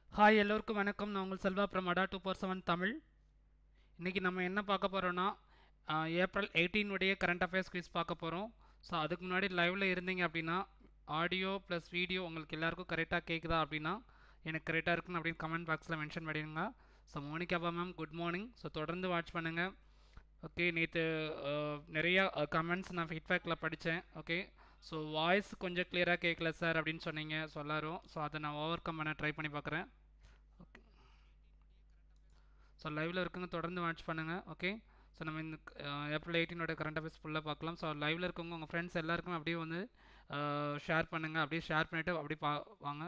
Hi எல்லோருக்கும் வணக்கம் நான் உங்கள் செல்வா பிரமாடா டூ ஃபோர் செவன் தமிழ் இன்றைக்கி நம்ம என்ன பார்க்க போகிறோன்னா ஏப்ரல் 18 உடைய கரண்ட் அஃபேர்ஸ் குவிஸ் பார்க்க போகிறோம் ஸோ அதுக்கு முன்னாடி லைவில் இருந்தீங்க அப்படின்னா ஆடியோ ப்ளஸ் வீடியோ உங்களுக்கு எல்லாருக்கும் கரெக்டாக கேட்குதா அப்படின்னா எனக்கு கரெக்டாக இருக்குன்னு அப்படின்னு கமெண்ட் பாக்ஸில் மென்ஷன் பண்ணிடுங்க ஸோ மோனிகாபா மேம் குட் மார்னிங் ஸோ தொடர்ந்து வாட்ச் பண்ணுங்கள் ஓகே நேற்று நிறையா கமெண்ட்ஸ் நான் ஃபீட்பேக்கில் படித்தேன் ஓகே ஸோ வாய்ஸ் கொஞ்சம் கிளியராக கேட்கல சார் அப்படின்னு சொன்னீங்க ஸோ எல்லாரும் ஸோ அதை நான் ஓவர் கம் பண்ண ட்ரை பண்ணி பார்க்குறேன் ஓகே ஸோ லைவில் இருக்குங்க தொடர்ந்து வாட்ச் பண்ணுங்கள் ஓகே ஸோ நம்ம இந்த ஏப்ரல் எயிட்டீனோட கரண்ட் அஃபேர்ஸ் ஃபுல்லாக பார்க்கலாம் ஸோ லைவில் இருக்கவங்க உங்கள் ஃப்ரெண்ட்ஸ் எல்லாருக்கும் அப்படியே வந்து ஷேர் பண்ணுங்கள் அப்படியே ஷேர் பண்ணிவிட்டு அப்படியே பா வாங்க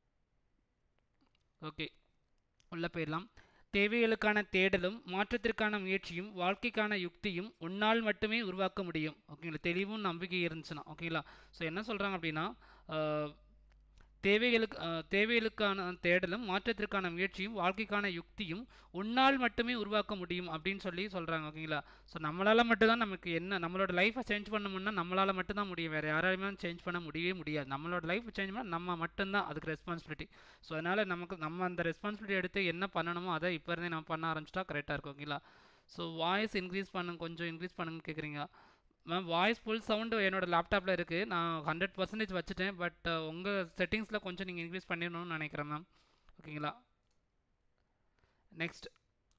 ஓகே உள்ளே போயிடலாம் தேவைகளுக்கான தேடலும் மாற்றத்திற்கான முயற்சியும் வாழ்க்கைக்கான யுக்தியும் உன்னால் மட்டுமே உருவாக்க முடியும் ஓகேங்களா தெளிவும் நம்பிக்கை இருந்துச்சுன்னா ஓகேங்களா ஸோ என்ன சொல்கிறாங்க அப்படின்னா அஹ், தேவைகளுக்கு அஹ், தேவைகளுக்கான தேடலும் மாற்றத்திற்கான முயற்சியும் வாழ்க்கைக்கான யுக்தியும் உன்னால் மட்டுமே உருவாக்க முடியும் அப்படின்னு சொல்லி சொல்கிறாங்க ஓகேங்களா ஸோ நம்மளால் மட்டும்தான் நமக்கு என்ன நம்மளோட லைஃப்பை சேஞ்ச் பண்ணணும்னா நம்மளால் மட்டும்தான் முடியும் வேறு யாராலுமே சேஞ்ச் பண்ண முடியவே முடியாது நம்மளோட லைஃப் சேஞ்ச் பண்ணால் நம்ம மட்டும்தான் அதுக்கு ரெஸ்பான்சிபிலிட்டி ஸோ அதனால் நமக்கு நம்ம அந்த ரெஸ்பான்சிபிலிட்டி எடுத்து என்ன பண்ணணுமோ அதை இப்போ இருந்தே நம்ம பண்ண ஆரம்பிச்சிட்டா கரெக்டாக இருக்கும் ஓகேங்களா ஸோ வாய்ஸ் இன்க்ரீஸ் பண்ணுங்க கொஞ்சம் இன்க்ரீஸ் பண்ணுங்க கேட்குறீங்க மேம் வாய்ஸ் ஃபுல் சவுண்டு என்னோட லேப்டாப்பில் இருக்குது நான் ஹண்ட்ரட் பர்சன்டேஜ் வச்சுட்டேன் பட் உங்கள் செட்டிங்ஸில் கொஞ்சம் நீங்கள் இன்க்ரீஸ் பண்ணிடணும்னு நினைக்கிறேன் மேம் ஓகேங்களா நெக்ஸ்ட்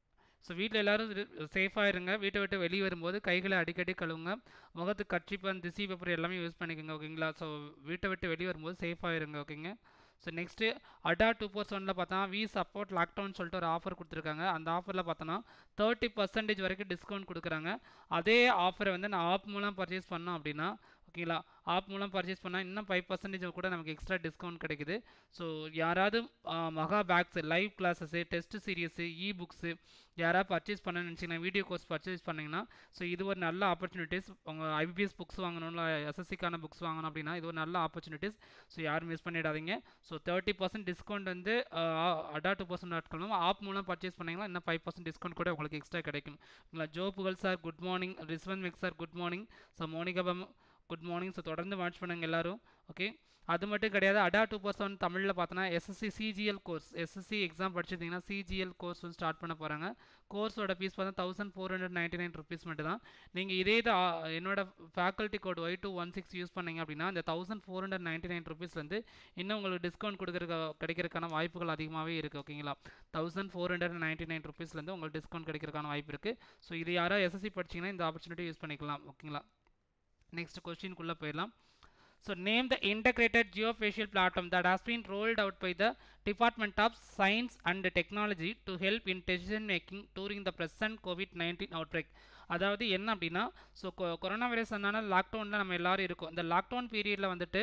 ஸோ வீட்டில் எல்லோரும் சேஃபாக இருங்க வீட்டை விட்டு வெளியே வரும்போது கைகளை அடிக்கடி கழுவுங்க முகத்துக்கு கட்சிப்பன் திசி பேப்பர் எல்லாமே யூஸ் பண்ணிக்கோங்க ஓகேங்களா ஸோ வீட்டை விட்டு வெளியே வரும்போது சேஃபாக இருங்க ஓகேங்க so next Adda two four செவனில் பார்த்தா வி சப்போர்ட் லாக்டவுன் சொல்லிட்டு ஒரு ஆஃபர் கொடுத்துருக்காங்க அந்த ஆஃபரில் பார்த்தோன்னா தேர்ட்டி பர்சன்டேஜ் வரைக்கும் டிஸ்கவுண்ட் கொடுக்குறாங்க அதே ஆஃபரை வந்து நான் ஆப் மூலம் பர்ச்சேஸ் பண்ணோம் அப்படின்னா ஓகேங்களா ஆப் மூலம் பர்ச்சேஸ் பண்ணால் இன்னும் ஃபைவ் பர்சன்டேஜ் கூட நமக்கு எக்ஸ்ட்ரா டிஸ்கவுண்ட் கிடைக்குது ஸோ யாராவது ஆ, Maha packs live classes test series e books யாராவது பர்ச்சேஸ் பண்ண நினச்சிங்கன்னா வீடியோ கோர்ஸ் பர்ச்சேஸ் பண்ணிங்கன்னா ஸோ இது ஒரு நல்ல ஆப்பர்ச்சுனிட்டிஸ் உங்கள் ஐபிஎஸ் புக்ஸ் வாங்கணும்ல எஸ்எஸ்சிக்கான புக்ஸ் வாங்கணும் அப்படின்னா இது ஒரு நல்ல ஆப்பர்ச்சுனிட்டிஸ் ஸோ யாரும் மிஸ் பண்ணிடாதீங்க ஸோ தேர்ட்டி பர்சன்ட் டிஸ்கவுண்ட் வந்து Adda two percent dot com app மூலம் பர்ச்சேஸ் பண்ணிங்கன்னா இன்னும் ஃபைவ் பர்சன்ட் டிஸ்கவுண்ட் கூட உங்களுக்கு எக்ஸ்ட்ரா கிடைக்கும் இல்லை Jo Pugazh sir good morning Rizwan மிக் sir good morning so Monica ma'am good morning so தொடர்ந்து வாட்ச் பண்ணுங்க எல்லாரும் ஓகே அது மட்டும் கிடையாது அடா டூ பர்சன்ட் தமிழில் பார்த்தோன்னா SSC CGL course SSC exam படிச்சிருந்தீங்கன்னா சிஜிஎல் கோர்ஸ் வந்து ஸ்டார்ட் பண்ண போகிறாங்க கோர்ஸோட ஃபீஸ் பார்த்தா thousand four hundred ninety nine rupees மட்டும் தான் நீங்கள் இதே இது, ஆ, என்னோட faculty code Y two one six use பண்ணீங்க அப்படின்னா இந்த thousand four hundred ninety nine ருபீஸ்லேருந்து இன்னும் உங்களுக்கு டிஸ்கவுண்ட் கொடுக்குறக்க கிடைக்கிறதுக்கான வாய்ப்புகள் அதிகமாகவே இருக்குது ஓகேங்களா thousand four hundred ninety nine ருபீஸ்லேருந்து உங்களுக்கு டிஸ்கவுண்ட் கிடைக்கிறதுக்கான வாய்ப்பு இருக்குது ஸோ இது யாராவது எஸ்எஸ்சி படிச்சீங்கன்னா இந்த ஆப்பர்ச்சுனிட்டி யூஸ் பண்ணிக்கலாம் ஓகேங்களா நெக்ஸ்ட் கொஸ்டின்குள்ளே போயிடலாம் so name the integrated geospatial platform that has been rolled out by the Department of Science and Technology to help in decision making during the present COVID-19 outbreak அதாவது என்ன அப்படின்னா so corona virus அதனால லாக்டவுனில் நம்ம எல்லாரும் இருக்கோம் இந்த lockdown பீரியடில் வந்துட்டு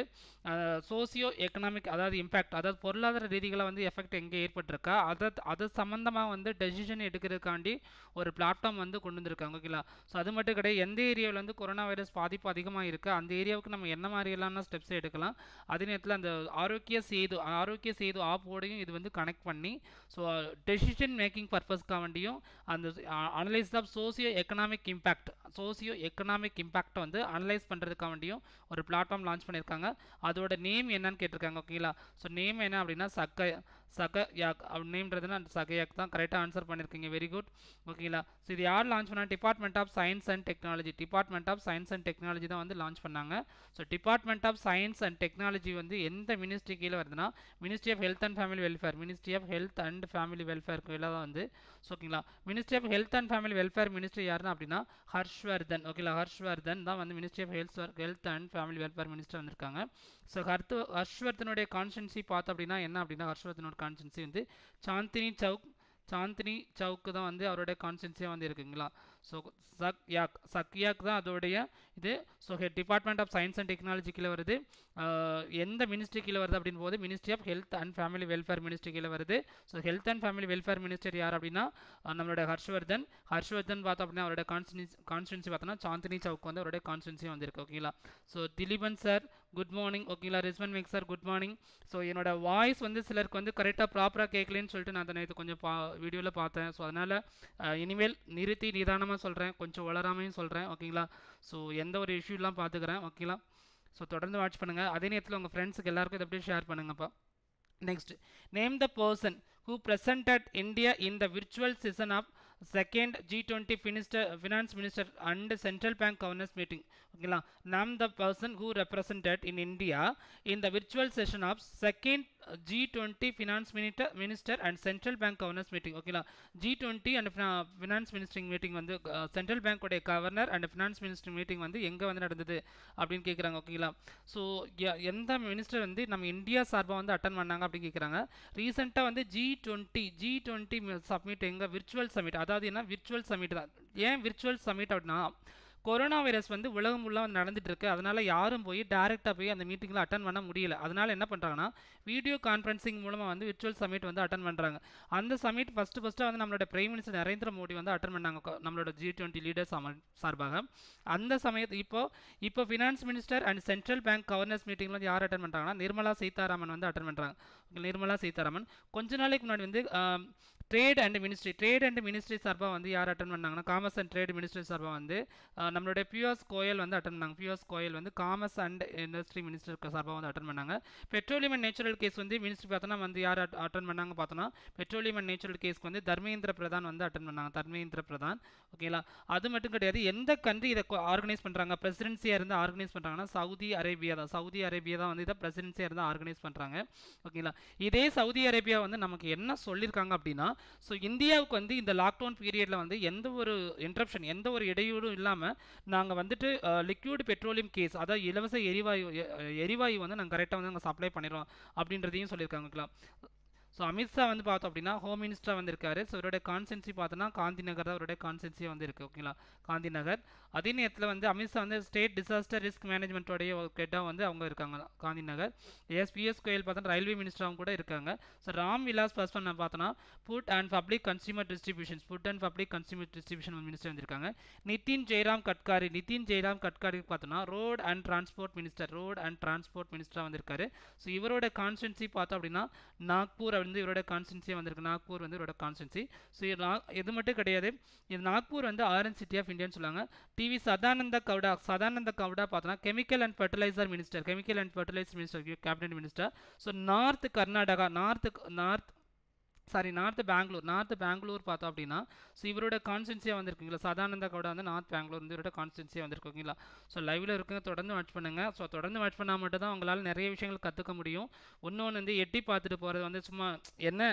சோசியோ எக்கனாமிக் அதாவது இம்பாக்ட் அதாவது பொருளாதார ரீதிகளாக வந்து எஃபெக்ட் எங்கே ஏற்பட்டிருக்கா அதை அது சம்மந்தமாக வந்து டெசிஷன் எடுக்கிறதுக்காண்டி ஒரு பிளாட்ஃபார்ம் வந்து கொண்டு வந்திருக்காங்க ஓகேங்களா ஸோ அது மட்டும் கிடையாது எந்த ஏரியாவில் வந்து கொரோனா வைரஸ் பாதிப்பு அதிகமாக இருக்குது அந்த ஏரியாவுக்கு நம்ம என்ன மாதிரியெல்லாம் ஸ்டெப்ஸ் எடுக்கலாம் அதே நேரத்தில் அந்த ஆரோக்கிய சேது ஆரோக்கிய சேது ஆப்போடையும் இது வந்து கனெக்ட் பண்ணி ஸோ டெசிஷன் மேக்கிங் பர்பஸ்க்காக வேண்டியும் அந்த analyse of socio economic impact socio economic இம்பாக்டை வந்து அனலைஸ் பண்ணுறதுக்காக வேண்டியும் ஒரு பிளாட்ஃபார்ம் லான்ச் பண்ணியிருக்காங்க அதோட நேம் என்னன்னு கேட்டிருக்காங்க ஓகேங்களா ஸோ நேம் என்ன அப்படின்னா சக்க சக யாக் நேம்ன்றதுனா அந்த சகயாக் தான் கரெக்டாக ஆன்சர் பண்ணியிருக்கீங்க வெரி குட் ஓகேங்களா ஸோ இது யார் லான்ச் பண்ணா department of science and technology department of science and technology தான் வந்து லான்ச் பண்ணாங்க so department of science and technology வந்து எந்த மினிஸ்ட்ரி கீழே வருதுன்னா ministry of health and family welfare ministry of health and family welfare கீழே தான் வந்து ஸோ ஓகேங்களா ministry of health and family welfare ministry யாருன்னா அப்படின்னா ஹர்ஷ்வர்தன் ஓகேங்களா ஹர்ஷ்வர்தன் தான் வந்து ministry of health health and family welfare minister வந்திருக்காங்க ஸோ ஹர்த்து ஹர்ஷ்வர்தனுடைய கான்ஸ்டன்சி பார்த்தோம் அப்படின்னா என்ன அப்படின்னா ஹர்ஷ்வர்தனோட கான்ஸ்டன்சி வந்து சாந்தினி சவுக் சாந்தினி சவுக்கு தான் வந்து அவருடைய கான்ஸ்டன்சியாக வந்து இருக்குங்களா ஸோ சக் யாக் சக்யாக் தான் அதோடைய இது so department of science and technology கீழே வருது ஆஹ் எந்த மினிஸ்ட்ரி கீழே வருது அப்படின் போது ministry of health and family welfare ministry கீழே வருது so health and family welfare minister யார் அப்படின்னா ஆஹ் நம்மளுடைய ஹர்ஷ்வர்தன் ஹர்ஷ்வர்தன் பார்த்தோம் அப்படின்னா அவருடைய கான்ஸ்டன்சி கான்ஸ்டன்சி பார்த்தோன்னா சாந்தினி சவுக் வந்து அவருடைய கான்ஸ்டன்சி வந்திருக்கு ஓகேங்களா so Dileepan sir good morning ஓகேங்களா ரிஸ்வன் மேக் சார் குட் மார்னிங் ஸோ என்னோட வாய்ஸ் வந்து சிலருக்கு வந்து கரெக்டாக ப்ராப்பராக கேட்கலன்னு சொல்லிட்டு நான் அதை நேற்று கொஞ்சம் பா வீடியோவில் பார்த்தேன் ஸோ அதனால் இனிமேல் நிறுத்தி நிதானமாக சொல்கிறேன் கொஞ்சம் வளராமையும் சொல்கிறேன் ஓகேங்களா ஸோ எந்த ஒரு இஷ்யூலாம் பார்த்துக்கிறேன் ஓகேங்களா ஸோ தொடர்ந்து வாட்ச் பண்ணுங்கள் அதே நேரத்தில் உங்கள் ஃப்ரெண்ட்ஸுக்கு எல்லாருக்கும் இதை அப்படியே ஷேர் பண்ணுங்கப்பா Next, name the person who presented India in the virtual session of second G20 minister, finance minister and central bank governors meeting. ஓகேங்களா name the person who represented in India in the virtual session of second G20 finance minister, minister and central bank governors meeting. ஓகேங்களா G20 and finance minister meeting வந்து central bank governor and finance minister meeting வந்து எங்கே வந்து நடந்தது அப்படின்னு கேட்குறாங்க ஓகேங்களா so எந்த மினிஸ்டர் வந்து நம்ம இந்தியா சார்பாக வந்து அட்டன் பண்ணாங்க அப்படின்னு கேட்குறாங்க ரீசெண்டாக வந்து G twenty G twenty summit எங்கே விர்ச்சுவல் சமிட் அதாவது என்ன விர்ச்சுவல் சமிட் தான் ஏன் விர்ச்சுவல் சமிட் அப்படின்னா கொரோனா வைரஸ் வந்து உலகம் ஃபுல்லாக வந்து நடந்துட்டு இருக்கு அதனால யாரும் போய் டேரெக்டாக போய் அந்த மீட்டிங்கில் அட்டன் பண்ண முடியல அதனால என்ன பண்ணுறாங்கன்னா வீடியோ கான்ஃபரன்சிங் மூலமாக வந்து விர்ச்சுவல் சமிட் வந்து அட்டன் பண்ணுறாங்க அந்த சமிட் ஃபஸ்ட்டு ஃபஸ்ட்டு வந்து நம்மளோட பிரைம் மினிஸ்டர் நரேந்திர மோடி வந்து அட்டன் பண்ணாங்க கொ- நம்மளோட ஜி டுவெண்ட்டி லீடர்ஸ் சார்பாக அந்த சமயத்து இப்போ இப்போ finance minister and central bank governors மீட்டிங்கில் வந்து யார் அட்டன் பண்ணுறாங்கன்னா நிர்மலா சீதாராமன் வந்து அட்டன் பண்ணுறாங்க நிர்மலா சீதாராமன் கொஞ்ச நாளைக்கு முன்னாடி வந்து trade and ministry trade and ministry சார்பாக வந்து யார் அட்டன் பண்ணாங்கன்னா காமர்ஸ் அண்ட் ட்ரேட் மினிஸ்ட்ரி சார்பாக வந்து ஆஹ் நம்மளுடைய பியூஎஸ் கோயல் வந்து அட்டன் பண்ணாங்க பியூஎஸ் கோயல் வந்து காமர்ஸ் அண்ட் இண்டஸ்ட்ரி மினிஸ்டருக்கு சார்பாக வந்து அட்டன் பண்ணாங்க பெட்ரோலியம் அண்ட் நேச்சுரல் கேஸ் வந்து மினிஸ்ட்ரி பார்த்தோன்னா வந்து யார் அட்டன் பண்ணாங்க பார்த்தோன்னா பெட்ரோலியம் அண்ட் நேச்சுரல் கேஸ்க்கு வந்து தர்மேந்திர பிரதான் வந்து அட்டன் பண்ணாங்க தர்மேந்திர பிரதான் ஓகேங்களா அது மட்டும் கிடையாது எந்த கண்ட்ரி இதை ஆர்கனைஸ் பண்ணுறாங்க பிரசிடென்சியாக இருந்து ஆர்கனைஸ் பண்ணுறாங்கன்னா சவுதி அரேபியா தான் சவுதி அரேபியா தான் வந்து இதை பிரசிடென்சியாக இருந்து ஆர்கனைஸ் பண்ணுறாங்க ஓகேங்களா இதே சவுதி அரேபியா வந்து நமக்கு என்ன சொல்லியிருக்காங்க அப்படின்னா ஸோ இந்தியாவுக்கு வந்து இந்த லாக்டவுன் பீரியடில் வந்து எந்த ஒரு இன்ட்ரப்ஷன் எந்த ஒரு இடையூறும் இல்லாமல் நாங்கள் வந்துட்டு லிக்யூட் பெட்ரோலியம் கேஸ் அதாவது இலவச எரிவாயு எ- எரிவாயு வந்து நாங்கள் கரெக்டாக வந்து நாங்கள் சப்ளை பண்ணிடுறோம் அப்படின்றதையும் சொல்லியிருக்காங்கலாம் ஸோ அமித்ஷா வந்து பார்த்தோம் அப்படின்னா ஹோம் மினிஸ்டராக வந்திருக்காரு ஸோ இவருடைய கான்சென்சி பார்த்தோன்னா காந்தி நகர் தான் அவருடைய கான்சென்சியாக வந்து இருக்குது ஓகேங்களா காந்தி நகர் அதே நேரத்தில் வந்து அமித்ஷா வந்து ஸ்டேட் டிசாஸ்டர் ரிஸ்க் மேனேஜ்மெண்ட்டோடைய கேட்டால் வந்து அவங்க இருக்காங்க காந்தி நகர் எஸ் பிஎஸ் கோயல் பார்த்தோன்னா ரயில்வே மினிஸ்டராகவும் கூட இருக்காங்க ஸோ ராம் விலாஸ் பாஸ்வான் பார்த்தோன்னா food and public consumer distribution food and public consumer distribution minister வந்திருக்காங்க நிதின் ஜெயராம் கட்காரி நிதின் ஜெயராம் கட்காரி பார்த்தோன்னா road and transport minister road and transport மினிஸ்டராக வந்திருக்காரு ஸோ இவரோட கான்ஸ்டன்சி பார்த்தோம் அப்படின்னா நாக்பூர் வந்து இவரோட கான்ஸ்டன்சியாக வந்திருக்கு நாக்பூர் வந்து இவரோட கான்ஸ்டன்சி ஸோ இது மட்டும் கிடையாது இது நாக்பூர் வந்து ஆரஞ்ச் சிட்டி ஆஃப் இந்தியான்னு சொல்லுவாங்க டிவி சதானந்த கவுடா சதானந்த கவுடா பார்த்தோன்னா chemical and fertiliser minister chemical and fertiliser minister cabinet minister so north Karnataka north north sorry north Bengaluru north Bengaluru பார்த்தோம் அப்படின்னா ஸோ இவரோட கான்ஸ்டன்சியாக வந்திருக்குங்களா சதானந்த கவுடா வந்து நார்த் பெங்களூர் வந்து இவரோட கான்ஸ்டன்சியாக வந்திருக்குங்களா ஸோ லைவில் இருக்குங்க தொடர்ந்து வாட்ச் பண்ணுங்க ஸோ தொடர்ந்து வாட்ச் பண்ணால் மட்டும் தான் உங்களால் நிறைய விஷயங்கள் கற்றுக்க முடியும் இன்னொன்று வந்து எட்டி பார்த்துட்டு போகிறது வந்து சும்மா என்ன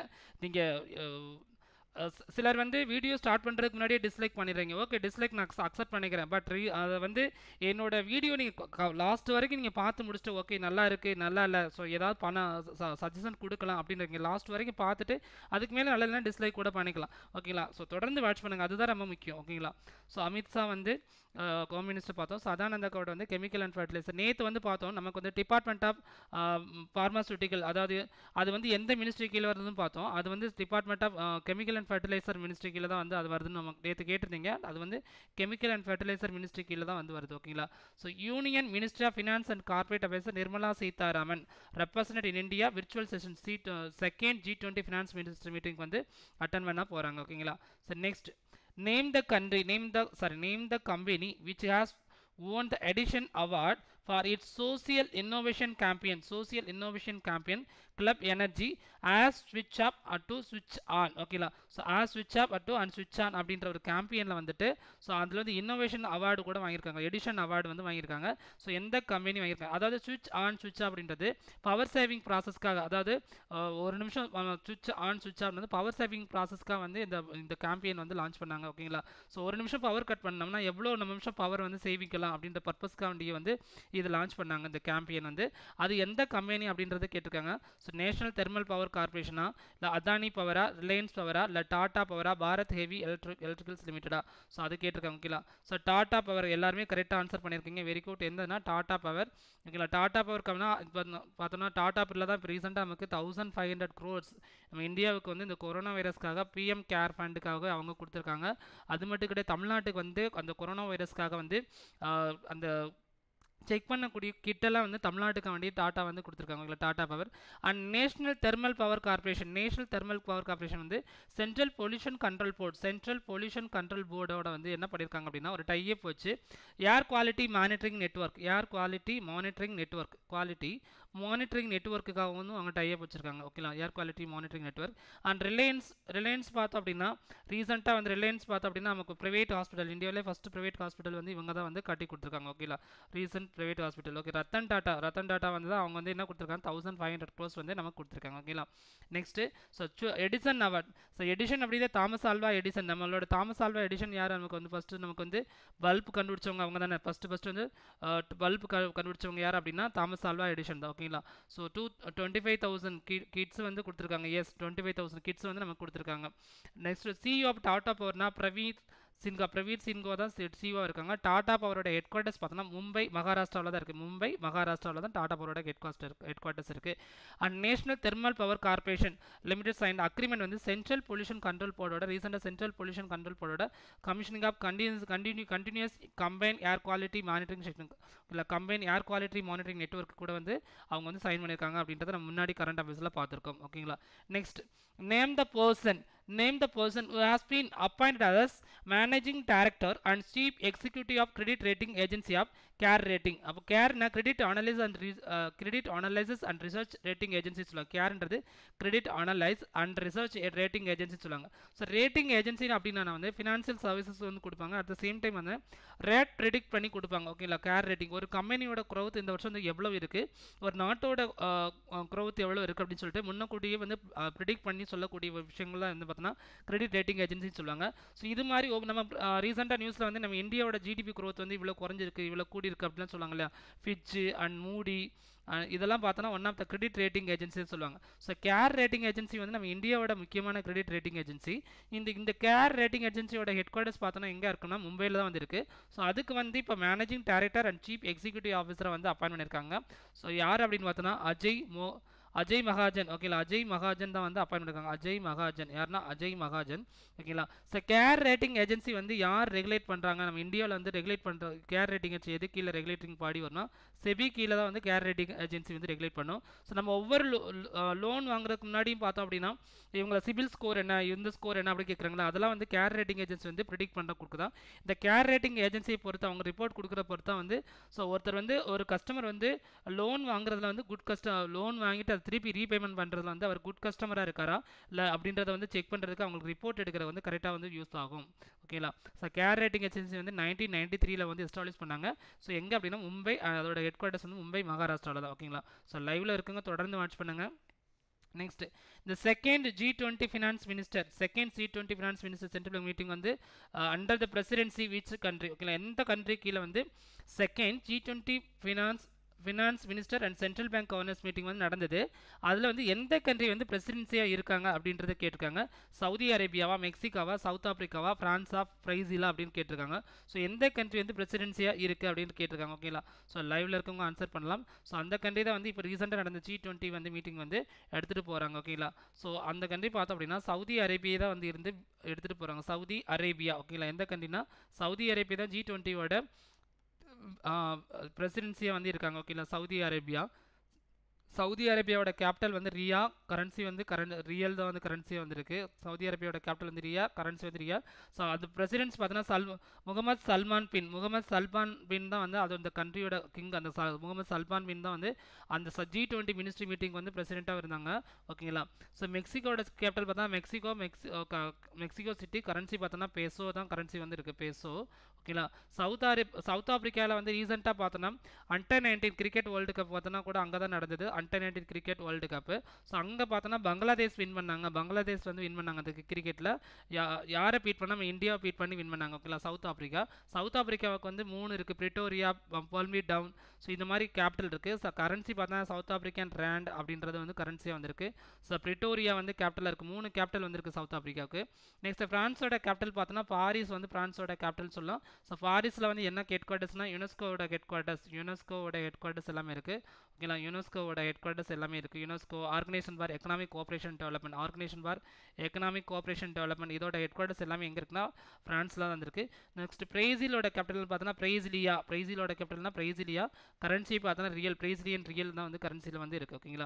நீங்கள் சிலர் வந்து வீடியோ ஸ்டார்ட் பண்ணுறதுக்கு முன்னாடியே டிஸ்லைக் பண்ணிடுறீங்க ஓகே டிஸ்லைக் நான் அக்செப்ட் பண்ணிக்கிறேன் பட் ரீ அதை வந்து என்னோட வீடியோ நீங்கள் லாஸ்ட் வரைக்கும் நீங்கள் பார்த்து முடிச்சுட்டு ஓகே நல்லா இருக்குது நல்லா இல்லை ஸோ ஏதாவது பண்ண சஜஷன் கொடுக்கலாம் அப்படின்றீங்க லாஸ்ட் வரைக்கும் பார்த்துட்டு அதுக்கு மேலே நல்லா இல்லைனா டிஸ்லைக் கூட பண்ணிக்கலாம் ஓகேங்களா ஸோ தொடர்ந்து வாட்ச் பண்ணுங்கள் அதுதான் ரொம்ப முக்கியம் ஓகேங்களா ஸோ அமித்ஷா வந்து ஹோம் மினிஸ்டர் பார்த்தோம் சதானந்த கவுட் வந்து கெமிக்கல் அண்ட் ஃபர்டிலைசர் நேற்று வந்து பார்த்தோம் நமக்கு வந்து டிபார்ட்மெண்ட் ஆஃப் ஃபார்மாசூட்டிக்கல் அதாவது அது வந்து எந்த மினிஸ்ட்ரி கீழே வருதுன்னு பார்த்தோம் அது வந்து department of chemical and fertiliser ministry கீழே தான் வந்து அது வருதுன்னு நமக்கு நேற்று கேட்டிருந்தீங்க அது வந்து கெமிக்கல் அண்ட் ஃபர்டிலைசர் மினிஸ்ட்ரி கீழே தான் வந்து வருது ஓகேங்களா so union ministry of finance and corporate affairs Nirmala Sitharaman represent in India virtual session seat second G twenty finance minister meeting வந்து அட்டன் பண்ண போகிறாங்க ஓகேங்களா so next name the country name the sorry name the company which has won the edition award for its social innovation campaign social innovation campaign club energy as switch up or to switch on ஓகேங்களா so as switch up or to and switch on அப்படின்ற ஒரு கேம்பெயினில் வந்துட்டு so அதில் வந்து innovation award கூட வாங்கியிருக்காங்க edition award வந்து வாங்கியிருக்காங்க ஸோ எந்த கம்பெனி வாங்கியிருக்காங்க அதாவது சுவிட்ச் ஆன் சுவிட்ச் அப்படின்றது பவர் சேவிங் ப்ராசஸ்க்காக அதாவது அஹ், ஒரு நிமிஷம் சுவிட்ச் ஆன் சுவிட்ச் ஆன் வந்து பவர் சேவிங் ப்ராசஸ்க்காக வந்து இந்த இந்த கேம்பெயின் வந்து லான்ச் பண்ணாங்க ஓகேங்களா ஸோ ஒரு நிமிஷம் பவர் கட் பண்ணோம்னா எவ்வளோ நிமிஷம் பவர் வந்து சேவிக்கலாம் அப்படின்ற பர்பஸ்க்காக வேண்டிய வந்து இது லான்ச் பண்ணாங்க இந்த கேம்பெயின் வந்து அது எந்த கம்பெனி அப்படின்றத கேட்டிருக்காங்க ஸோ நேஷனல் தெர்மல் பவர் கார்பரேஷனா இல்லை அதானி பவரா ரிலையன்ஸ் பவரா இல்லை டாடா பவரா பாரத் ஹெவி எலக்ட்ரிக் எலக்ட்ரிக்கல்ஸ் லிமிட்டடா ஸோ அது கேட்டிருக்காங்க ஓகேங்களா ஸோ டாடா பவர் எல்லாருமே கரெக்டாக ஆன்சர் பண்ணியிருக்கீங்க வெரி குட் எந்தனா டாடா பவர் ஓகேங்களா டாடா பவர் கம்னா இப்போ பார்த்தோம்னா டாடா பில்ல தான் இப்போ ரீசெண்டாக நமக்கு தௌசண்ட் ஃபைவ் ஹண்ட்ரட் க்ரோர்ஸ் நம்ம இந்தியாவுக்கு வந்து இந்த கொரோனா வைரஸ்க்காக பிஎம் கேர் ஃபண்டுக்காக அவங்க கொடுத்துருக்காங்க அது மட்டும் கிடையாது தமிழ்நாட்டுக்கு வந்து அந்த கொரோனா வைரஸ்க்காக வந்து ஆஹ், அந்த செக் பண்ணக்கூடிய கிட்டெல்லாம் வந்து தமிழ்நாட்டுக்கு வேண்டி டாட்டா வந்து கொடுத்துருக்காங்க இல்லை Tata power and national thermal power corporation national thermal power corporation வந்து central pollution control board central pollution control போர்டோட வந்து என்ன பண்ணியிருக்காங்க அப்படின்னா ஒரு டைப் வச்சு air quality monitoring network air quality monitoring network quality monitoring நெட்ஒர்க்குக்காக வந்து அவங்க டைப் வச்சுருக்காங்க ஓகேங்களா air quality monitoring network and Reliance Reliance பார்த்தோம் அப்படின்னா ரீசெண்டாக வந்து ரிலையன்ஸ் பார்த்தோம் அப்படின்னா நமக்கு ப்ரைவேட் ஹாஸ்பிட்டல் இந்தியாவிலே ஃபஸ்ட்டு ப்ரைவேட் ஹாஸ்பிட்டல் வந்து இவங்க தான் வந்து கட்டி கொடுத்துருக்காங்க ஓகேங்களா recent private hospital okay Ratan Tata Ratan Tata வந்து தான் அவங்க வந்து என்ன கொடுத்துருக்காங்க தௌசண்ட் ஃபைவ் ஹண்ட்ரட் க்ரோஸ் வந்து நமக்கு கொடுத்துருக்காங்க ஓகேங்களா next so Edison award so Edison அப்படியே தாமஸ் ஆல்வா எடிசன் நம்மளோட தாமஸ் ஆல்வா எடிஷன் யார் நமக்கு வந்து ஃபஸ்ட்டு நமக்கு வந்து பல்ப் கண்டுபிடிச்சவங்க அவங்க தானே ஃபஸ்ட்டு ஃபஸ்ட்டு வந்து பல்ப் க கண்டுபிடிச்சவங்க யார் அப்படின்னா தாமஸ் ஆல்வா எடிஷன் தான் ஓகேங்களா so two twenty five thousand கி கிட்ஸ் வந்து கொடுத்துருக்காங்க yes twenty five thousand kits வந்து நமக்கு கொடுத்துருக்காங்க நெக்ஸ்ட் சிஇஓ ஆஃப் டாட்டா பவர்னா பிரவீத் சின்கா பிரவீத் சின்கோ தான் சிஓ இருக்காங்க டாடா பவரோட ஹெட் குவார்ட்டர்ஸ் பார்த்தோன்னா மும்பை மகாராஷ்டிராவில் தான் இருக்குது மும்பை மகாராஷ்டிராவில் தான் டாடா பவரோட ஹெட் குவார்ட்டர் இருக்கு ஹெட் குவார்ட்டர்ஸ் இருக்குது and national thermal power corporation limited sign agreement வந்து சென்ட்ரல் பொல்யூஷன் கண்ட்ரோல் போர்டோட ரீசெண்டாக சென்ட்ரல் பொல்யூஷன் கண்ட்ரோல் போர்டோட commissioning of continuous continue continuous combine air quality monitoring section இல்லை combine air quality monitoring network கூட வந்து அவங்க வந்து சைன் பண்ணியிருக்காங்க அப்படின்றத நம்ம முன்னாடி கரண்ட் அஃபேர்ஸில் பார்த்துருக்கோம் ஓகேங்களா next name the person name the person who has been appointed as managing director and chief executive of credit rating agency of care rating அப்போ கேர்னா credit analyse and credit analysis and research rating agency சொல்லுவாங்க கேர்ன்றது credit analyse and research rating agency சொல்லுவாங்க so rating agency அப்படின்னா வந்து financial services வந்து கொடுப்பாங்க at the same time வந்து ரேட் ப்ரெடிக்ட் பண்ணி கொடுப்பாங்க ஓகேங்களா கேர் ரேட்டிங் ஒரு கம்பெனியோட growth இந்த வருஷம் வந்து எவ்வளோ இருக்குது ஒரு நாட்டோட growth எவ்வளோ இருக்குது அப்படின்னு சொல்லிட்டு முன்னக்கூட்டியே வந்து ப்ரிடிக்ட் பண்ணி சொல்லக்கூடிய விஷயங்கள்லாம் வந்து பார்த்தோன்னா கிரெடிட் ரேட்டிங் ஏஜென்சின்னு சொல்லுவாங்க ஸோ இது மாதிரி ஒவ்வொரு நம்ம ரீசெண்டாக நியூஸில் வந்து நம்ம இந்தியாவோட ஜிடிபி growth வந்து இவ்வளோ குறைஞ்சிருக்கு இவ்வளோ கூடி இருக்கு அப்படிலாம் சொல்லுவாங்க இல்லையா ஃபிட்ச்சு அண்ட் மூடி இதெல்லாம் பார்த்தோன்னா one of the credit rating ஏஜென்சின்னு சொல்லுவாங்க ஸோ கேர் ரேட்டிங் ஏஜென்சி வந்து நம்ம இந்தியாவோட முக்கியமான கிரெடிட் ரேட்டிங் ஏஜென்சி இந்த இந்த கேர் ரேட்டிங் ஏஜென்சியோட ஹெட் குவார்ட்டர்ஸ் பார்த்தோன்னா எங்கே இருக்குன்னா மும்பையில் தான் வந்து இருக்குது ஸோ அதுக்கு வந்து இப்போ managing director and chief executive ஆஃபீஸரை வந்து அப்பாயின் பண்ணியிருக்காங்க ஸோ யார் அப்படின்னு பார்த்தோன்னா அஜய் மோ அஜய் மகாஜன் ஓகேங்களா அஜய் மகாஜன் தான் வந்து அப்பாயின் பண்ணிருக்காங்க அஜய் மகாஜன் யாருன்னா அஜய் மகாஜன் ஓகேங்களா ஸோ கேர் ரேட்டிங் ஏஜென்சி வந்து யார் ரெகுலேட் பண்ணுறாங்க நம்ம இந்தியாவில் வந்து ரெகுலேட் பண்ணுற கேர் ரேட்டிங் ஏஜென்சி எது கீழே ரெகுலேட்டிங் பாடி வரணும் செபி கீழே தான் வந்து கேர் ரேட்டிங் ஏஜென்சி வந்து ரெகுலேட் பண்ணும் ஸோ நம்ம ஒவ்வொரு லோன் வாங்குறதுக்கு முன்னாடியும் பார்த்தோம் அப்படின்னா இவங்கள சிபில் ஸ்கோர் என்ன இந்த ஸ்கோர் என்ன அப்படி கேட்குறாங்களா அதெல்லாம் வந்து கேர் ரேட்டிங் ஏஜென்சி வந்து ப்ரிடிக்ட் பண்ண கொடுக்குதான் இந்த கேர் ரேட்டிங் ஏஜென்சியை பொறுத்து அவங்க ரிப்போர்ட் கொடுக்குற பொறுத்து தான் வந்து ஸோ ஒருத்தர் வந்து ஒரு கஸ்டமர் வந்து லோன் வாங்குறதுல வந்து குட் கஸ்ட லோன் வாங்கிட்டு அதை திருப்பி ரீபேமெண்ட் பண்ணுறதுல வந்து அவர் குட் கஸ்டமராக இருக்காரா இல்லை அப்படின்றத வந்து செக் பண்ணுறதுக்கு அவங்களுக்கு ரிப்போர்ட் எடுக்கிற வந்து கரெக்டாக வந்து யூஸ் ஆகும் ஓகேங்களா ஸோ கேர் ரேட்டிங் ஏஜென்சி வந்து நைன்டீன் நைன்டி த்ரீல வந்து எஸ்டாப்ளிஷ் பண்ணாங்க ஸோ எங்கே அப்படின்னா மும்பை அதோட ஹெட் குவார்ட்டர்ஸ் வந்து மும்பை மகாராஷ்டிராவில் தான் ஓகேங்களா ஸோ லைவில் இருக்குங்க தொடர்ந்து வாட்ச் பண்ணுங்கள் நெக்ஸ்ட் இந்த second G twenty finance minister second G twenty finance minister central meeting வந்து under the presidency which country ஓகேங்களா எந்த கண்ட்ரி கீழே வந்து second G twenty finance finance minister and central bank governors meeting வந்து நடந்தது அதில் வந்து எந்த கண்ட்ரி வந்து பிரசிடென்சியாக இருக்காங்க அப்படின்றத கேட்டிருக்காங்க சவுதி அரேபியாவா மெக்சிகாவா சவுத் ஆப்பிரிக்காவா ஃப்ரான்ஸா ஃப்ரைசிலா அப்படின்னு கேட்டிருக்காங்க ஸோ எந்த கண்ட்ரி வந்து பிரசிடென்சியாக இருக்குது அப்படின்னு கேட்டிருக்காங்க ஓகேங்களா ஸோ லைவில் இருக்கவங்க ஆன்சர் பண்ணலாம் ஸோ அந்த கண்ட்ரி தான் வந்து இப்போ ரீசெண்டாக நடந்த ஜி டுவெண்ட்டி வந்து மீட்டிங் வந்து எடுத்துகிட்டு போகிறாங்க ஓகேங்களா ஸோ அந்த கண்ட்ரி பார்த்தோம் அப்படின்னா சவுதி அரேபியா தான் வந்து இருந்து எடுத்துகிட்டு போகிறாங்க சவுதி அரேபியா ஓகேங்களா எந்த கண்ட்ரினா சவுதி அரேபியா தான் ஜி டுவெண்ட்டியோட பிரசிடென்சியாக வந்து இருக்காங்க ஓகேங்களா சவுதி அரேபியா சவுதி அரேபியாவோட கேபிட்டல் வந்து ரியா கரன்சி வந்து கரண்ட் ரியல் தான் வந்து கரன்சி வந்திருக்கு சவுதி அரேபியாவோட கேபிட்டல் வந்து ரியா கரன்சி வந்து ரியா ஸோ அது பிரசிடென்ட்ஸ் பார்த்தீங்கன்னா சல் முகமது சல்மான் பின் முகமது சல்மான் பின் தான் வந்து அது அந்த கண்ட்ரியோட கிங் அந்த முகமது சல்மான் பின் தான் வந்து அந்த ஜி டுவெண்ட்டி மினிஸ்ட்ரி மீட்டிங் வந்து பிரசிடெண்ட்டாக இருந்தாங்க ஓகேங்களா ஸோ மெக்சிகோட கேபிட்டல் பார்த்தா மெக்சிகோ மெக்சி மெக்சிகோ சிட்டி கரன்சி பார்த்தோன்னா பேசோ தான் கரன்சி வந்து இருக்குது பேசோ ஓகேங்களா சவுத் அரே சவுத் ஆப்பிரிக்காவில் வந்து ரீசெண்டாக பார்த்தோன்னா under nineteen cricket world cup பார்த்தோன்னா கூட அங்கே தான் நடந்தது under nineteen cricket world cup so அங்கே பார்த்தோன்னா பங்களாதேஷ் வின் பண்ணாங்க பங்களாதேஷ் வந்து வின் பண்ணாங்க அந்த கிரிக்கெட்டில் யா யாரை பீட் பண்ண நம்ம இந்தியாவை பீட் பண்ணி வின் பண்ணாங்க ஓகேங்களா சவுத் ஆப்பிரிக்கா சவுத் ஆப்பிரிக்காவுக்கு வந்து மூணு இருக்குது பிரிட்டோரியா பல்மி டவுன் ஸோ இந்த மாதிரி கேபிட்டல் இருக்குது ஸோ கரன்சி பார்த்தா சவுத் ஆப்பிரிக்கன் ரேண்ட் அப்படின்றது வந்து கரன்சியாக வந்திருக்கு ஸோ பிரிட்டோரியா வந்து கேபிட்டலாக இருக்குது மூணு கேபிட்டல் வந்திருக்கு சவுத் ஆப்பிரிக்காவுக்கு நெக்ஸ்ட் ஃப்ரான்ஸோட கேபிட்டல் பார்த்தோன்னா பாரிஸ் வந்து ஃப்ரான்ஸோட கேபிட்டல் சொல்லலாம் ஸோ பாரிஸில் வந்து என்ன ஹெட் குவார்ட்டர்ஸ்னால் யுனெஸ்கோவோட ஹெட் குவார்ட்டர்ஸ் யுனெஸ்கோவோட ஹெட் குவார்ட்டர்ஸ் எல்லாமே இருக்குது ஓகேங்களா யுனெஸ்கோவோட ஹெட் குவார்ட்டர்ஸ் எல்லாமே இருக்குது UNESCO organisation for economic cooperation development organisation for economic cooperation development இதோட ஹெட் குவார்ட்டர்ஸ் எல்லாமே எங்கே இருக்குன்னா ஃப்ரான்ஸில் தான் இருக்குது நெக்ஸ்ட் பிரேசிலோட கேபிட்டல் பார்த்தோன்னா பிரைசிலியா பிரேசிலோட கேபிட்டல்னா பிரைசிலியா கரன்சி பார்த்தோன்னா ரியல் பிரைசிலியன் ரியல் தான் வந்து கரன்சியில் வந்து இருக்குது ஓகேங்களா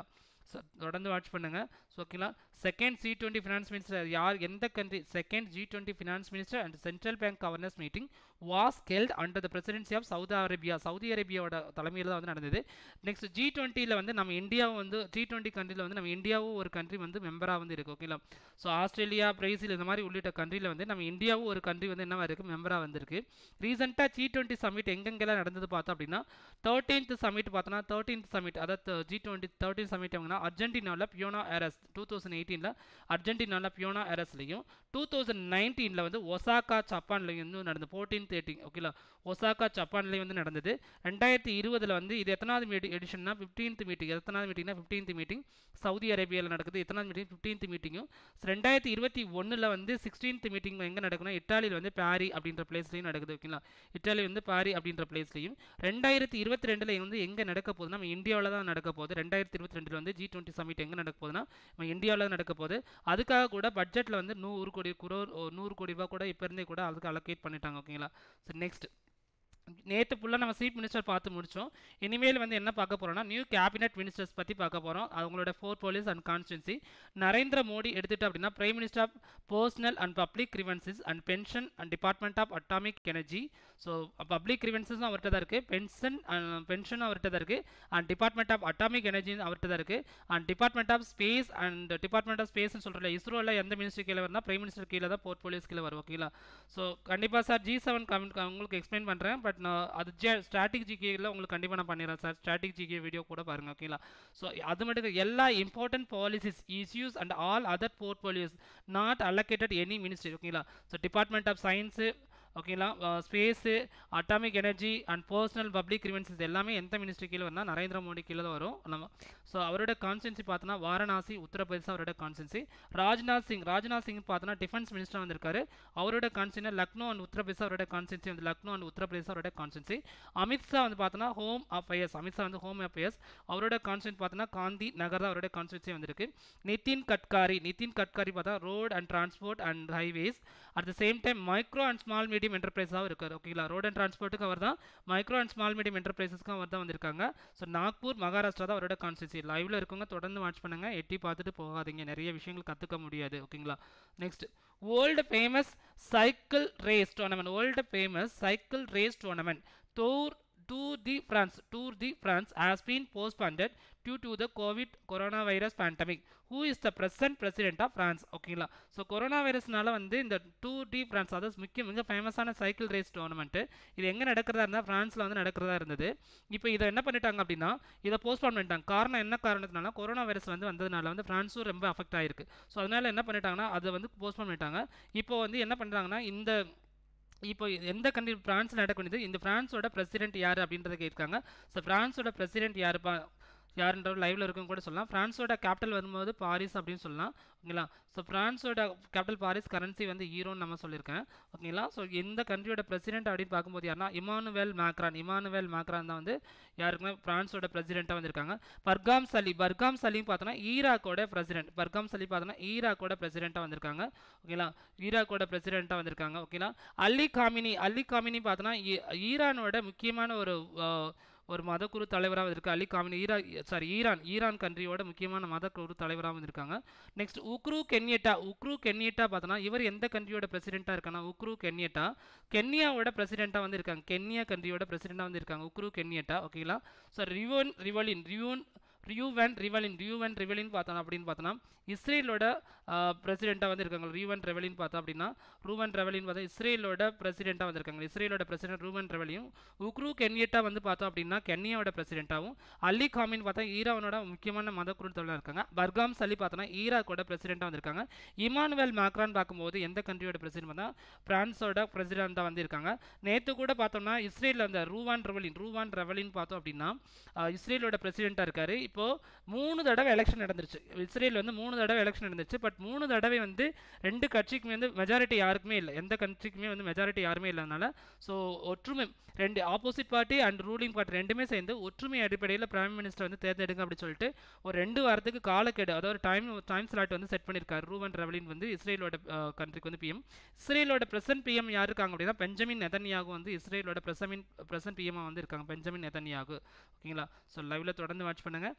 ஸோ தொடர்ந்து வாட்ச் பண்ணுங்கள் ஸோ ஓகேங்களா second G twenty finance minister யார் எந்த country second G twenty finance minister and central bank governors meeting was held under the presidency of Saudi Arabia Saudi அரேபியாவோட தலைமையில் தான் வந்து நடந்தது நெக்ஸ்ட் ஜி டுவெண்ட்டியில் வந்து நம்ம இந்தியாவும் வந்து ஜி டுவெண்ட்டி கண்ட்ரியில் வந்து நம்ம இந்தியாவும் ஒரு கண்ட்ரி வந்து மெம்பராக வந்து இருக்குது ஓகேங்களா ஸோ ஆஸ்திரேலியா பிரேசில் இந்த மாதிரி உள்ளிட்ட கண்ட்ரியில் வந்து நம்ம இந்தியாவும் ஒரு கண்ட்ரி வந்து என்னவா இருக்குது மெம்பராக வந்திருக்கு ரீசெண்டாக ஜி டுவெண்ட்டி சமிட் எங்கெங்கெல்லாம் நடந்தது பார்த்தோம் அப்படின்னா தேர்ட்டீன்த் சமிட் பார்த்தோன்னா தேர்ட்டீன்த் சமிட் அதாவது ஜி டுவெண்ட்டி தேர்ட்டீன் சமிட் எங்கன்னா அர்ஜென்டினாவில் பியோனா ஏரஸ் டூ தௌசண்ட் எயிட்டீனில் அர்ஜென்டினாவில் பியோனா ஏரஸ்லையும் டூ தௌசண்ட் நைன்டீனில் வந்து ஒசாக்கா ஜப்பான்லையும் வந்து நடந்தது ஃபோர்டீன் தேர்ட்டின் ஓகேங்களா ஒசாக்கா ஜப்பான்லேயும் வந்து நடந்தது ரெண்டாயிரத்தி இருபதில் வந்து இது எத்தனாவது மீட்டிங் எடிஷன்னா ஃபிஃப்டீன்த் மீட்டிங் எத்தனாவது மீட்டிங்னா ஃபிஃப்டீன்த் மீட்டிங் சவுதி அரேபியாவில் நடக்குது எத்தனாவது மீட்டிங் ஃபிஃப்டீன்த் மீட்டிங்கும் ரெண்டாயிரத்தி இருபத்தி ஒன்றில் வந்து சிக்ஸ்டீன்த் மீட்டிங் எங்கே நடக்குன்னா இட்டாலியில் வந்து பாரி அப்படின்ற பிளேஸ்லையும் நடக்குது ஓகேங்களா இட்டாலி வந்து பாரி அப்படின்ற பிளேஸ்லையும் ரெண்டாயிரத்தி இருபத்தி ரெண்டில் வந்து எங்கே நடக்க போகுதுன்னா நம்ம இந்தியாவில் தான் நடக்க போகுது ரெண்டாயிரத்தி இருபத்தி ரெண்டில் வந்து ஜி டுவெண்ட்டி சமிட் எங்கே நடக்க போகுதுன்னா நம்ம இந்தியாவில் தான் நடக்க போகுது அதுக்காக கூட பட்ஜெட்டில் வந்து நூறு கோடி குரோர் நூறு கோடி ரூபா கூட இப்போ இருந்தே கூட அதுக்கு அலோகேட் பண்ணிட்டாங்க ஓகேங்களா சரி நெக்ஸ்ட் நேற்று ஃபுல்லாக நம்ம சீஃப் மினிஸ்டர் பார்த்து முடித்தோம் இனிமேல் வந்து என்ன பார்க்க போகிறோம்னா நியூ கேபினெட் மினிஸ்டர்ஸ் பற்றி பார்க்க போகிறோம் அவங்களோட portfolios and constituency Narendra Modi எடுத்துட்டு அப்படின்னா prime minister of personnel and public grievances and pension and department of atomic energy so public கிரிவன்சஸும் அவர்கிட்ட தான் இருக்குது பென்ஷன் பென்ஷனும் அவர்கிட்ட தான் இருக்குது அண்ட் டிபார்ட்மெண்ட் ஆஃப் அட்டாமிக் எனர்ஜியும் அவர்கிட்ட தான் இருக்குது and department of space and department of ஸ்பேஸ்னு சொல்கிறல இஸ்ரோவில் எந்த மினிஸ்டர் கீழே வரும்னா பிரைம் மினிஸ்டர் கீழே தான் போர்ட் போலீஸ் கீழே வரும் ஓகேங்களா ஸோ கண்டிப்பாக சார் ஜி செவன் கமெண்ட் உங்களுக்கு எக்ஸ்பிளைன் பண்ணுறேன் பட் நான் அது ஜே ஸ்டாட்டிக் ஜிகேயில் உங்களுக்கு கண்டிப்பாக நான் பண்ணிடுறேன் சார் ஸ்டாட்டிக் ஜிகே வீடியோ கூட பாருங்கள் ஓகேங்களா ஸோ அது மட்டும் இல்ல, எல்லா important policies issues and all other portfolios not allocated any ministry ஓகேங்களா ஸோ டிபார்ட்மெண்ட் ஆஃப் சயின்ஸு ஓகேங்களா space atomic energy and personnel public grievances எல்லாமே எந்த மினிஸ்ட்ரி கீழே வந்தால் நரேந்திர மோடி கீழே தான் வரும் நம்ம ஸோ அவரோட கான்ஸ்டன்சி பார்த்தோன்னா வாரணாசி உத்தரப்பிரதேசம் அவரோட கான்ஸ்டன்சி ராஜ்நாத் சிங் ராஜ்நாத் சிங் பார்த்தோன்னா டிஃபென்ஸ் மினிஸ்டர் வந்திருக்காரு அவரோட கான்ஸ்டன்சி லக்னோ அண்ட் உத்தரப்பிரதேசம் அவரோட கான்ஸ்டன்சி வந்து லக்னோ அண்ட் உத்தரப்பிரதேசம் அவரோட கான்ஸ்டன்சி அமித்ஷா வந்து பார்த்தோன்னா ஹோம் அஃபேர்ஸ் அமித்ஷா வந்து ஹோம் அஃபேர்ஸ் அவரோட கான்ஸ்டன்ட் பார்த்தோன்னா காந்தி நகர் தான் அவரோட கான்ஸ்டன்சி வந்திருக்கு நிதின் கட்காரி நிதின் கட்காரி பார்த்தா road and transport and highways at the same time micro and small medium என்டர்பிரைஸாகவும் இருக்கார் ஓகேங்களா ரோட் அண்ட் டிரான்ஸ்போர்ட்டுக்கு அவர் தான் மைக்ரோ அண்ட் ஸ்மால் மீடியம் என்டர்பிரைசஸ்க்கும் அவர் தான் வந்திருக்காங்க ஸோ நாக்பூர் மகாராஷ்டிரா தான் அவரோட கான்ஸ்டியூசி லைவ்ல இருக்கவங்க தொடர்ந்து வாட்ச் பண்ணுங்க எட்டி பார்த்துட்டு போகாதீங்க நிறைய விஷயங்கள் கற்றுக்க முடியாது ஓகேங்களா next world famous cycle race tournament world famous cycle race tournament tour Tour de France, Tour de France has been postponed due to the COVID coronavirus pandemic. Who is the present president of France? ஓகேங்களா so corona வைரஸ்னால வந்து இந்த tour D France அதாவது முக்கிய மிக ஃபேமஸான cycle race tournament இது எங்கே நடக்கிறதா இருந்தால் ஃப்ரான்ஸில் வந்து நடக்கிறதா இருந்தது இப்போ இதை என்ன பண்ணிட்டாங்க அப்படின்னா இதை போஸ்ட்போன் பண்ணிட்டாங்க காரணம் என்ன காரணத்தினால கொரோனா வைரஸ் வந்து வந்ததுனால வந்து ஃப்ரான்ஸும் ரொம்ப அஃபெக்ட் ஆயிருக்கு ஸோ அதனால என்ன பண்ணிட்டாங்கன்னா அதை வந்து போஸ்ட்போன் பண்ணிட்டாங்க இப்போ வந்து என்ன பண்ணுறாங்கன்னா இந்த இப்போ எந்த கண்ட்ரி பிரான்ஸ் நடக்கூடியது இந்த பிரான்ஸோட பிரசிடென்ட் யார் அப்படின்றத கேட்காங்க ஸோ பிரான்ஸோட பிரசிடென்ட் யாருப்பா யாருன்ற லைவ்ல இருக்கும் கூட சொல்லலாம் பிரான்ஸோட கேபிட்டல் வரும்போது பாரிஸ் அப்படின்னு சொல்லலாம் ஓகேங்களா ஸோ பிரான்ஸோட கேபிட்டல் பாரிஸ் கரன்சி வந்து ஈரோன்னு நம்ம சொல்லியிருக்கேன் ஓகேங்களா ஸோ எந்த கண்ட்ரியோட பிரசிடென்ட் அப்படின்னு பார்க்கும்போது யாருன்னா இமானுவேல் மேக்ரான் இமானுவேல் மேக்ரான் தான் வந்து யாருக்குமே பிரான்ஸோட பிரசிடென்ட்டாக வந்திருக்காங்க பர்காம் சலி பர்காம் சலின்னு பார்த்தோன்னா ஈராக்கோட பிரசிடென்ட் பர்காம் சலி பார்த்தோன்னா ஈராக்கோட பிரசிடென்ட்டாக வந்திருக்காங்க ஓகேங்களா ஈராக்கோட பிரசிடென்ட்டாக வந்திருக்காங்க ஓகேங்களா அலி காமினி அலி காமினி பார்த்தோன்னா ஈ- ஈரானோட முக்கியமான ஒரு அஹ், ஒரு மதக்குரு தலைவராக இருக்கு அலி காமினி ஈரா சாரி ஈரான் ஈரான் கண்ட்ரியோட முக்கியமான மதக்குரு தலைவராக வந்திருக்காங்க நெக்ஸ்ட் உக்ரு கென்யட்டா உக்ரு கென்யட்டா பார்த்தோன்னா இவர் எந்த கண்ட்ரியோட பிரசிடென்ட்டாக இருக்கானா உக்ரு கென்யட்டா கென்யாவோட பிரசிடென்ட்டாக வந்து இருக்காங்க கென்யா கண்ட்ரியோட பிரசிடென்ட்டாக வந்து இருக்காங்க உக்ரு கென்யட்டா ஓகேங்களா ஸோ ரிவோன் ரிவலின் ரியூன் ரியூவன் ரிவலின் ரியூவன் ரிவலின் பார்த்தோம் அப்படின்னு பார்த்தோன்னா இஸ்ரேலோட பிரசிடெண்ட்டாக வந்து இருக்காங்க ரூவன் ரெவலின் பார்த்தோம் அப்படின்னா ரூவன் ரெவலின் பார்த்தா இஸ்ரேலோட பிரசிடெண்ட்டாக வந்திருக்காங்க இஸ்ரேலோட பிரசிடென்ட் ரூவன் ரெவலியும் உக்ரு கென்யட்டா வந்து பார்த்தோம் அப்படின்னா கென்யாவோட பிரசிடெண்ட்டாகவும் அலி காமின் பார்த்தா ஈரானோட முக்கியமான மத குழுத்தவர்களாக இருக்காங்க பர்காம் சலி பார்த்தோன்னா ஈராக்கோட பிரசிடெண்ட்டாக வந்திருக்காங்க இமானுவேல் மேக்ரான் பார்க்கும்போது எந்த கண்ட்ரியோட பிரசிடென்ட் பார்த்தா பிரான்ஸோட பிரசிடெண்ட்டாக வந்து இருக்காங்க நேற்று கூட பார்த்தோம்னா இஸ்ரேலில் அந்த ரூவான் ரெவலின் ரூவான் ரெவலின் பார்த்தோம் அப்படின்னா ஆஹ், இஸ்ரேலோட பிரசிடெண்ட்டாக இருக்காரு இப்போ மூணு தடவை எலெக்ஷன் நடந்துருச்சு இஸ்ரேல் வந்து மூணு தடவை எலெக்ஷன் நடந்துச்சு பட் மூணு தடவை வந்து ரெண்டு கட்சிக்குமே வந்து மெஜாரிட்டி யாருக்குமே இல்லை எந்த கட்சிக்குமே வந்து மெஜாரிட்டி யாருமே இல்லாதனால ஸோ ஒற்றுமை ரெண்டு opposite party and ruling party ரெண்டுமே சேர்ந்து ஒற்றுமை அடிப்படையில் பிரைம் மினிஸ்டர் வந்து தேர்ந்தெடுங்க அப்படின்னு சொல்லிட்டு ஒரு ரெண்டு வாரத்துக்கு காலக்கெடு அதாவது டைம் டைம் ஸ்லாட் வந்து செட் பண்ணியிருக்காரு ரூவன் ரெவலின் வந்து இஸ்ரேலோட கண்ட்ரிக்கு வந்து பிஎம் இஸ்ரேலோட பிரசன்ட் பிஎம் யார் இருக்காங்க அப்படின்னா பெஞ்சமின் நெதன்யாகு வந்து இஸ்ரேலோட பிரசமின் பிரசன்ட் பிஎம்மாக வந்து இருக்காங்க பெஞ்சமின் நெதன்யாகு ஓகேங்களா ஸோ லைவ்ல தொடர்ந்து வாட்ச் பண்ணுங்க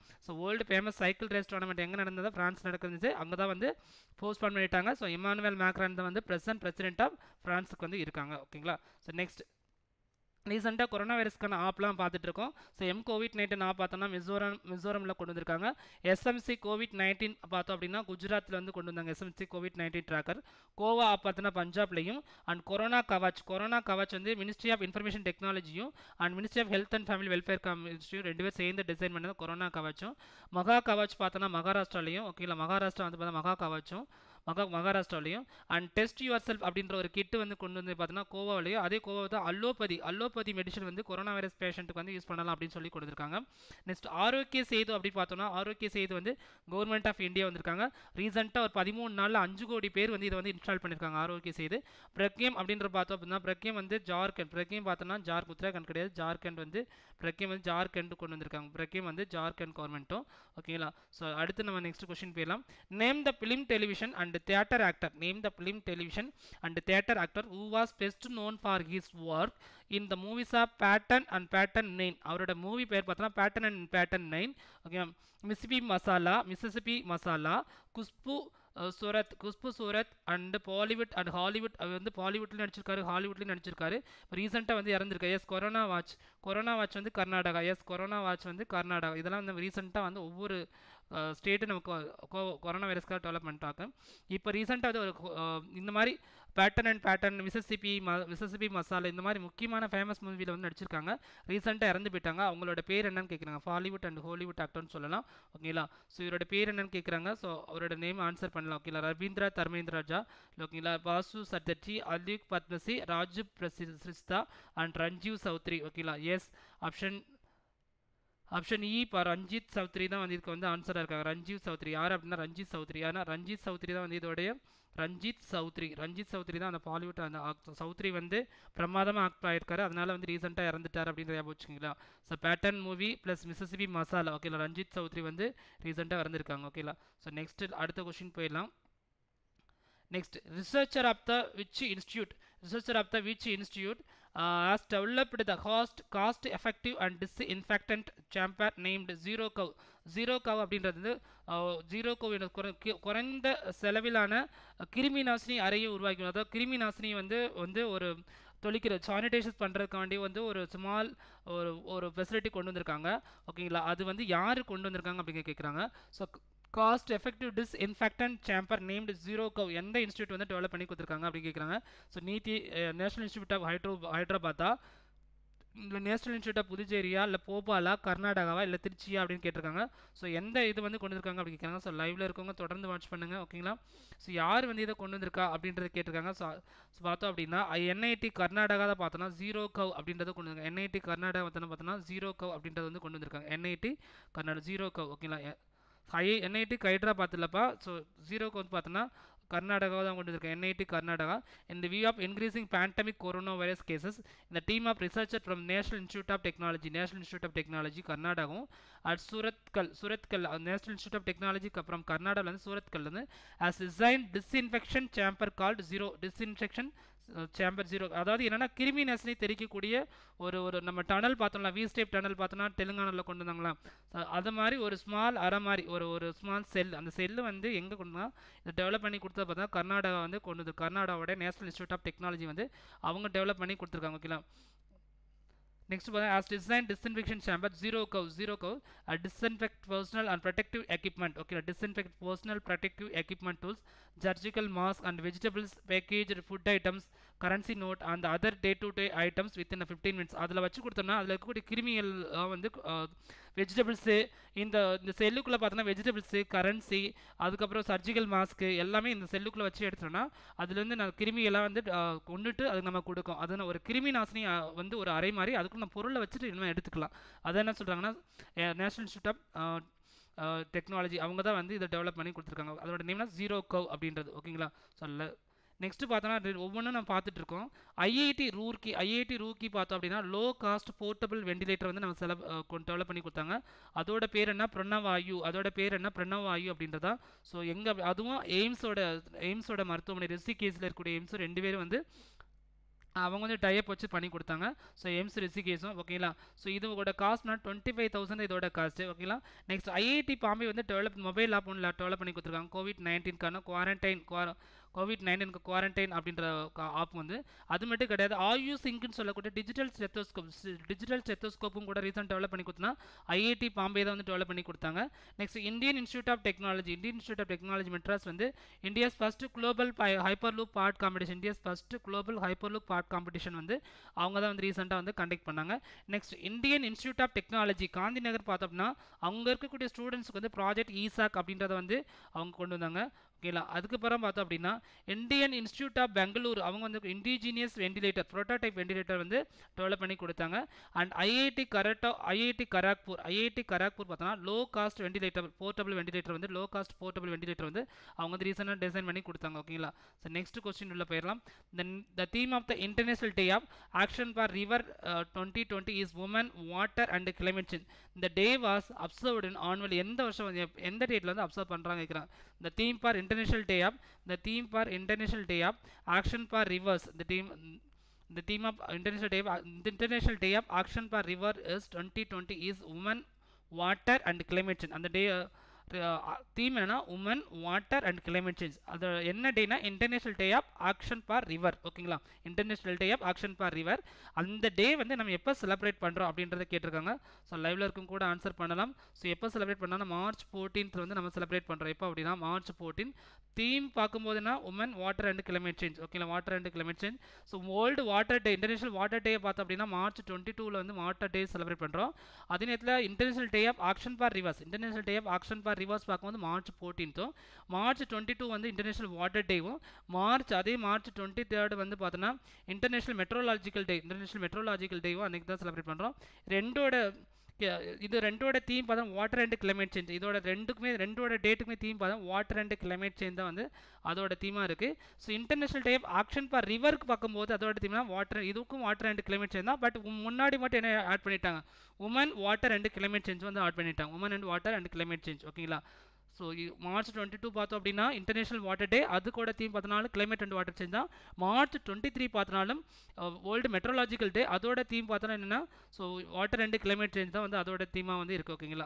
so world famous cycle race tournament எங்கே நடந்தது ஃப்ரான்ஸ் நடக்குது அங்கே தான் வந்து போஸ்ட்பான் பண்ணிட்டாங்க ஸோ இமானுவேல் மேக்ரான் தான் வந்து பிரசன்ட் பிரசிடென்ட் ஆஃப் ஃப்ரான்ஸுக்கு வந்து இருக்காங்க ஓகேங்களா ஸோ நெக்ஸ்ட் ரீசெண்டாக கொரோனா வைரஸ்க்கான ஆப்லாம் பார்த்துட்டு இருக்கோம் so M COVID nineteen app பார்த்தோம்னா மிசோரம் மிசோரமில் கொண்டு வந்திருக்காங்க எஸ்எம்சி கோவிட் நைன்டீன் பார்த்தோம் அப்படின்னா குஜராத்தில் வந்து கொண்டு வந்தாங்க SMC COVID nineteen tracker Goa app பார்த்தோன்னா பஞ்சாப்லையும் and corona Kavach corona Kavach வந்து மினிஸ்ட்ரி ஆஃப் இன்ஃபர்மேஷன் டெக்னாலஜியும் and ministry of health and family welfare கமிஷனும் ரெண்டு பேர் சேர்ந்து டிசைன் பண்ணது கொரோனா கவாச்சும் மகா கவாச் பார்த்தோன்னா மகாராஷ்டிராலையும் ஓகேங்களா மகாராஷ்டிரா வந்து பார்த்தா மகா கவாச்சும் மகா மகாராஷ்டிராலையும் அண்ட் டெஸ்ட் யுவர் செல்ஃப் அப்படின்ற ஒரு கிட்டு வந்து கொண்டு வந்து பார்த்தீங்கன்னா கோவாவிலையும் அதே கோவா தான் அல்லோபதி அல்லோபதி மெடிசன் வந்து கொரோனா வைரஸ் பேஷண்ட்டுக்கு வந்து யூஸ் பண்ணலாம் அப்படின்னு சொல்லி கொடுத்துருக்காங்க நெக்ஸ்ட் ஆரோக்கிய சேது அப்படி பார்த்தோம்னா ஆரோக்கிய சேது வந்து கவர்மெண்ட் ஆஃப் இந்தியா வந்திருக்காங்க ரீசெண்டாக ஒரு பதிமூணு நாளில் அஞ்சு கோடி பேர் வந்து இதை வந்து இன்ஸ்டால் பண்ணியிருக்காங்க ஆரோக்கிய சேது பிரக்யம் அப்படின்ற பார்த்தோம் அப்படின்னா பிரக்யம் வந்து ஜார்க்கண்ட் பிரக்யம் பார்த்தோம்னா ஜார் உத்தராகண்ட் கிடையாது ஜார்க்கண்ட் வந்து பிரக்யம் வந்து ஜார்க்கண்ட் கொண்டு வந்திருக்காங்க பிரக்யம் வந்து ஜார்க்கண்ட் கவர்மெண்ட்டும் ஓகேங்களா ஸோ அடுத்து நம்ம நெக்ஸ்ட் கொஸ்டின் போயிடலாம் name the film television and theatre actor name the film television and theatre actor who was best known for his work in the movies of pattern and pattern 9 அவரோட movie பேர் பார்த்தோன்னா பேட்டன் அண்ட் பேட்டன் nine okay Mississippi Masala Mississippi Masala Khushbu Surat Khushbu Surat and Bollywood and Hollywood அவர் வந்து பாலிவுட்லேயும் நடிச்சிருக்காரு ஹாலிவுட்லேயும் நடிச்சிருக்காரு ரீசெண்டாக வந்து இறந்துருக்காரு yes corona watch corona watch வந்து கர்நாடகா எஸ் கொரோனா வாட்ச் வந்து கர்நாடகா இதெல்லாம் வந்து ரீசெண்டாக வந்து ஒவ்வொரு ஸ்டேட்டு நமக்கு கொரோனா வைரஸ்க்காக டெவலப் பண்ணிட்டாங்க இப்போ ரீசெண்டாக வந்து ஒரு இந்த மாதிரி பேட்டன் அண்ட் பேட்டன் மிசசிபி ம மிசசிபி மசாலா இந்த மாதிரி முக்கியமான ஃபேமஸ் மூவியில் வந்து நடிச்சிருக்காங்க ரீசெண்டாக இறந்து போயிட்டாங்க அவங்களோட பேர் என்னன்னு கேட்குறாங்க பாலிவுட் அண்ட் ஹாலிவுட் ஆக்டர்னு சொல்லலாம் ஓகேங்களா ஸோ இவரோட பேர் என்னன்னு கேட்குறாங்க ஸோ அவரோட நேம் ஆன்சர் பண்ணலாம் ஓகேங்களா ரவீந்திரா தர்மேந்திராஜா ஓகேங்களா பாசு சட்டர்ஜி அலிக் பத்மசி ராஜு பிரசிஸ்தா அண்ட் ரஞ்சீவ் சௌத்ரி ஓகேங்களா எஸ் ஆப்ஷன் ஆப்ஷன் இ இப்போ ரஞ்சித் சௌத்ரி தான் வந்து இதுக்கு வந்து ஆன்சராக இருக்காங்க ரஞ்சித் சௌத்ரி யார் அப்படின்னா ரஞ்சித் சௌத்ரி ஆனால் ரஞ்சித் சௌத்ரி தான் வந்து இதோடைய ரஞ்சித் சௌத்ரி ரஞ்சித் சௌத்ரி தான் அந்த பாலிவுட் அந்த சௌத்ரி வந்து பிரமாதமாக ஆக்ட் ஆகிருக்காரு அதனால வந்து ரீசெண்டாக இறந்துட்டார் அப்படின்ற ஞாபகம் வச்சுக்கிங்களா so pattern movie plus Mississippi masala ஓகேலா ரஞ்சித் சௌத்ரி வந்து ரீசெண்டாக இறந்துருக்காங்க ஓகேலா ஸோ நெக்ஸ்ட் அடுத்த கொஷின் போயிடலாம் next researcher of the which institute researcher of the which institute has developed the cost cost effective and disinfectant chamber named zero cov zero cov அப்படின்றது வந்து zero கவ் குறைந்த செலவிலான கிருமி நாசினி அறையை உருவாக்கணும் அதாவது கிருமி நாசினி வந்து வந்து ஒரு தொழிக்கிற சானிடைசஸ் பண்ணுறதுக்காண்டி வந்து ஒரு ஸ்மால் ஒரு ஒரு ஃபெசிலிட்டி கொண்டு வந்திருக்காங்க ஓகேங்களா அது வந்து யார் கொண்டு வந்திருக்காங்க அப்படின்னு கேட்குறாங்க so cost effective disinfectant chamber named zero cov எந்த இன்ஸ்டியூட் வந்து டெவலப் பண்ணி கொடுத்துருக்காங்க அப்படின்னு கேட்குறாங்க ஸோ நீதி நேஷனல் இன்ஸ்டியூட் ஆஃப் ஹைட்ரோ ஹைதராபாத்தா இல்லை நேஷனல் இன்ஸ்டியூட் ஆஃப் புதுச்சேரியா இல்லை போபாலா கர்நாடகாவா இல்லை திருச்சியா அப்படின்னு கேட்டிருக்காங்க ஸோ எந்த இது வந்து கொண்டு வந்திருக்காங்க அப்படின்னு கேட்குறாங்க ஸோ லைவில் இருக்கவங்க தொடர்ந்து வாட்ச் பண்ணுங்கள் ஓகேங்களா ஸோ யார் வந்து இதை கொண்டு வந்திருக்கா அப்படின்றத கேட்டிருக்காங்க ஸோ ஸோ பார்த்தோம் அப்படின்னா என்ஐடி கர்நாடகா தான் பார்த்தோன்னா ஜீரோ கவ் அப்படின்றத கொண்டு வந்து என்ஐடி கர்நாடகா பார்த்தோன்னா பார்த்தோன்னா ஜீரோ கவ் அப்படின்றத வந்து கொண்டு வந்திருக்காங்க என்ஐடி கர்நாடகா ஜீரோ கவ் ஓகேங்களா ஹை என்ஐடி ஹைட்ராபாத் இல்லைப்பா ஸோ ஜீரோக்கு வந்து பார்த்தோன்னா கர்நாடகா தான் கொண்டு வந்திருக்கேன் என்ஐடி கர்நாடகா இந்த view of increasing pandemic corona virus cases இந்த team of researcher from national institute of technology national institute of technology கர்நாடகாவும் at Surathkal Surathkal national institute of technology அப்புறம் கர்நாடகாவில் வந்து சூரத்கல் வந்து has design disinfection chamber called zero disinfection chamber zero அதாவது என்னென்னா கிருமி நாசினி தெரிக்கக்கூடிய ஒரு ஒரு நம்ம டனல் பார்த்தோம்ல வி ஸ்டேப் டனல் பார்த்தோம்னா தெலுங்கானாவில் கொண்டு வந்தாங்களா அது மாதிரி ஒரு ஸ்மால் அரை மாதிரி ஒரு ஒரு ஸ்மால் செல் அந்த செல்லு வந்து எங்கே கொண்டு இதை டெவலப் பண்ணி கொடுத்தது பார்த்தா கர்நாடகா வந்து கொண்டு வந்து கர்நாடகாவோட நேஷனல் இன்ஸ்டியூட் ஆஃப் டெக்னாலஜி வந்து அவங்க டெவலப் பண்ணி கொடுத்துருக்காங்க ஓகேங்களா நெக்ஸ்ட் பார்த்தா has design disinfection chamber zero cov zero cov disinfect personal and protective equipment okay disinfect personal protective equipment tools surgical mask and vegetables package food items currency note அந்த other day to day items within fifteen minutes அதில் வச்சு கொடுத்தோம்னா அதில் இருக்கக்கூடிய கிருமிகள் வந்து vegetables இந்த இந்த செல்லுக்குள்ளே பார்த்தோன்னா வெஜிடபிள்ஸு கரன்சி அதுக்கப்புறம் சர்ஜிக்கல் மாஸ்க்கு எல்லாமே இந்த செல்லுக்குள்ளே வச்சு எடுத்தோம்னா அதுலேருந்து நான் கிருமியெல்லாம் வந்து கொண்டுட்டு அது நம்ம கொடுக்கும் அது ஒரு கிருமி நாசினி வந்து ஒரு அறை மாதிரி அதுக்குள்ள நம்ம பொருளை வச்சுட்டு இனிமேல் எடுத்துக்கலாம் அதை என்ன சொல்கிறாங்கன்னா நேஷனல் இன்ஸ்டியூட் ஆஃப் டெக்னாலஜி அவங்க தான் வந்து இதை டெவலப் பண்ணி கொடுத்துருக்காங்க அதோட நேம்னா ஜீரோ கவ் அப்படின்றது ஓகேங்களா சொல்ல நெக்ஸ்ட் பார்த்தோன்னா ஒவ்வொன்றும் நம்ம பார்த்துட்டு இருக்கோம் ஐஐடி ரூர்க்கி ஐஐடி ரூர்க்கி பார்த்தோம் அப்படின்னா லோ காஸ்ட் போர்ட்டபிள் வெண்டிலேட்டர் வந்து நம்ம செல டெவலப் பண்ணி கொடுத்தாங்க அதோட பேர் என்ன பிரணவாயு அதோட பேர் என்ன பிரணவாயு அப்படின்றதா ஸோ எங்கே அதுவும் எய்ம்ஸோட எய்ம்ஸோட மருத்துவமனை ரிஷிகேஸில் இருக்கக்கூடிய எய்ம்ஸும் ரெண்டு பேரும் வந்து அவங்க வந்து டைப் வச்சு பண்ணி கொடுத்தாங்க ஸோ எம்ஸ் ரிசிகேஸும் ஓகேங்களா ஸோ இதோட காஸ்ட்னா டுவெண்ட்டி ஃபைவ் தௌசண்ட் இதோட காஸ்ட்டு ஓகேங்களா நெக்ஸ்ட் ஐஐடி பாம்பே வந்து டெவலப் மொபைல் ஆப் ஒன்று டெவலப் பண்ணி கொடுத்துருக்காங்க கோவிட் நைன்டீன்கான குவாரண்டைன் குவார கோவிட் நைன்டீனுக்கு குவாரண்டைன் அப்படின்ற ஆப் வந்து அது மட்டும் கிடையாது ஆயு சிங்க்னு சொல்லக்கூடிய டிஜிட்டல் ஸ்டெத்தோஸ்கோப் டிஜிட்டல் ஸ்டெத்தோஸ்கோப்பும் கூட ரீசெண்ட் டெவலப் பண்ணி கொடுத்தனா ஐஐடி பாம்பே தான் வந்து டெவலப் பண்ணி கொடுத்தாங்க next Indian institute of technology Indian institute of technology Madras வந்து India's first global hyperloop pod competition India's first global hyperloop pod competition வந்து அவங்க தான் வந்து ரீசெண்டாக வந்து கண்டக்ட் பண்ணாங்க next Indian institute of technology Gandhinagar பார்த்தோம்னா அவங்க இருக்கக்கூடிய ஸ்டூடெண்ட்ஸ்க்கு வந்து ப்ராஜெக்ட் ஈசாக் அப்படின்றத வந்து அவங்க கொண்டு வந்தாங்க ஓகேங்களா அதுக்கப்புறம் பார்த்தோம் அப்படின்னா இந்தியன் இன்ஸ்டியூட் ஆஃப் பெங்களூர் அவங்க வந்து இண்டிஜினியஸ் வெண்டிலேட்டர் ப்ரோட்டோடைப் வெண்டிலேட்டர் வந்து டெவலப் பண்ணி கொடுத்தாங்க அண்ட் ஐஐடி கரட்டோ ஐஐடி கராக்பூர் ஐஐடி கராக்பூர் பார்த்தோன்னா low cost ventilator portable ventilator வந்து லோ காஸ்ட் போர்ட்டபிள் வெண்டிலேட்டர் வந்து அவங்க வந்து ரீசெண்டாக டிசைன் பண்ணி கொடுத்தாங்க ஓகேங்களா ஸோ நெக்ஸ்ட் கொஸ்டின் உள்ள போயிடலாம் then the theme of the international day of action for river twenty twenty is women water and climate change இந்த day was observed in annual எந்த வருஷம் வந்து எப்- எந்த டேட்டில் வந்து அப்சர்வ் பண்ணுறாங்க கேட்குறாங்க the theme for international day of the theme for international day of action for rivers the theme the theme of international day of, the international day of action for river is 2020 is women water and climate change அந்த day theme என்னன்னா women water and climate change அது என்ன டேனா international day of action for river ஓகேங்களா international day of action for river அந்த day வந்து நம்ம எப்போ செலிப்ரேட் பண்ணுறோம் அப்படின்றத கேட்டிருக்காங்க ஸோ லைவ்ல இருக்கும் கூட ஆன்சர் பண்ணலாம் ஸோ எப்போ செலிப்ரேட் பண்ணால் மார்ச் ஃபோர்டீன்த் வந்து நம்ம செலிப்ரேட் பண்ணுறோம் எப்போ அப்படின்னா மார்ச் ஃபோர்டீன் தீம் பார்க்கும்போதுனா women water and climate change ஓகேங்களா water and climate change so world water day international water day பார்த்தோம் அப்படின்னா மார்ச் டுவெண்ட்டி டூவில் வந்து வாட்டர் டே செலிப்ரேட் பண்ணுறோம் அதே நேரத்தில் international day of action for rivers international day of action for rivers பார்க்கும்போது March ஃபோர்டீன்த்தும் மார்ச் டுவெண்ட்டி டூ வந்து இன்டர்நேஷனல் வாட்டர் டேவும் மார்ச் அதே மார்ச் டுவெண்ட்டி தேர்ட் வந்து பார்த்தோன்னா international meteorological day international meteorological டேவும் அன்றைக்கி தான் செலிப்ரேட் பண்ணுறோம் ரெண்டோட கே- இது ரெண்டோட தீம் பார்த்தா வாட்டர் அண்ட் climate சேஞ்ச் இதோட ரெண்டுக்குமே ரெண்டோட டேட்டுக்குமே தீம் பார்த்தா வாட்டர் அண்ட் climate சேஞ்ச் தான் வந்து அதோட தீமாக இருக்குது so international day action for ரிவருக்கு பார்க்கும்போது அதோட தீம்னா வாட்டர் இதுக்கும் வாட்டர் அண்ட் climate சேஞ்ச் தான் பட் முன்னாடி மட்டும் என்ன ஆட் பண்ணிட்டாங்க women water and climate change வந்து ஆட் பண்ணிட்டாங்க women and water and climate change ஓகேங்களா ஸோ மார்ச் டுவெண்ட்டி டூ பார்த்தோம் அப்படின்னா இன்டர்நேஷனல் வாட்டர் டே அது கூட தீம் பார்த்தனாலும் climate அண்ட் வாட்டர் சேஞ்ச் தான் மார்ச் டுவெண்ட்டி த்ரீ பார்த்தனாலும் வேர்ல்டு மெட்ரோலாஜிக்கல் டே அதோட தீம் பார்த்தோன்னா என்னென்னா so water and climate change தான் வந்து அதோட தீமாக வந்து இருக்குது ஓகேங்களா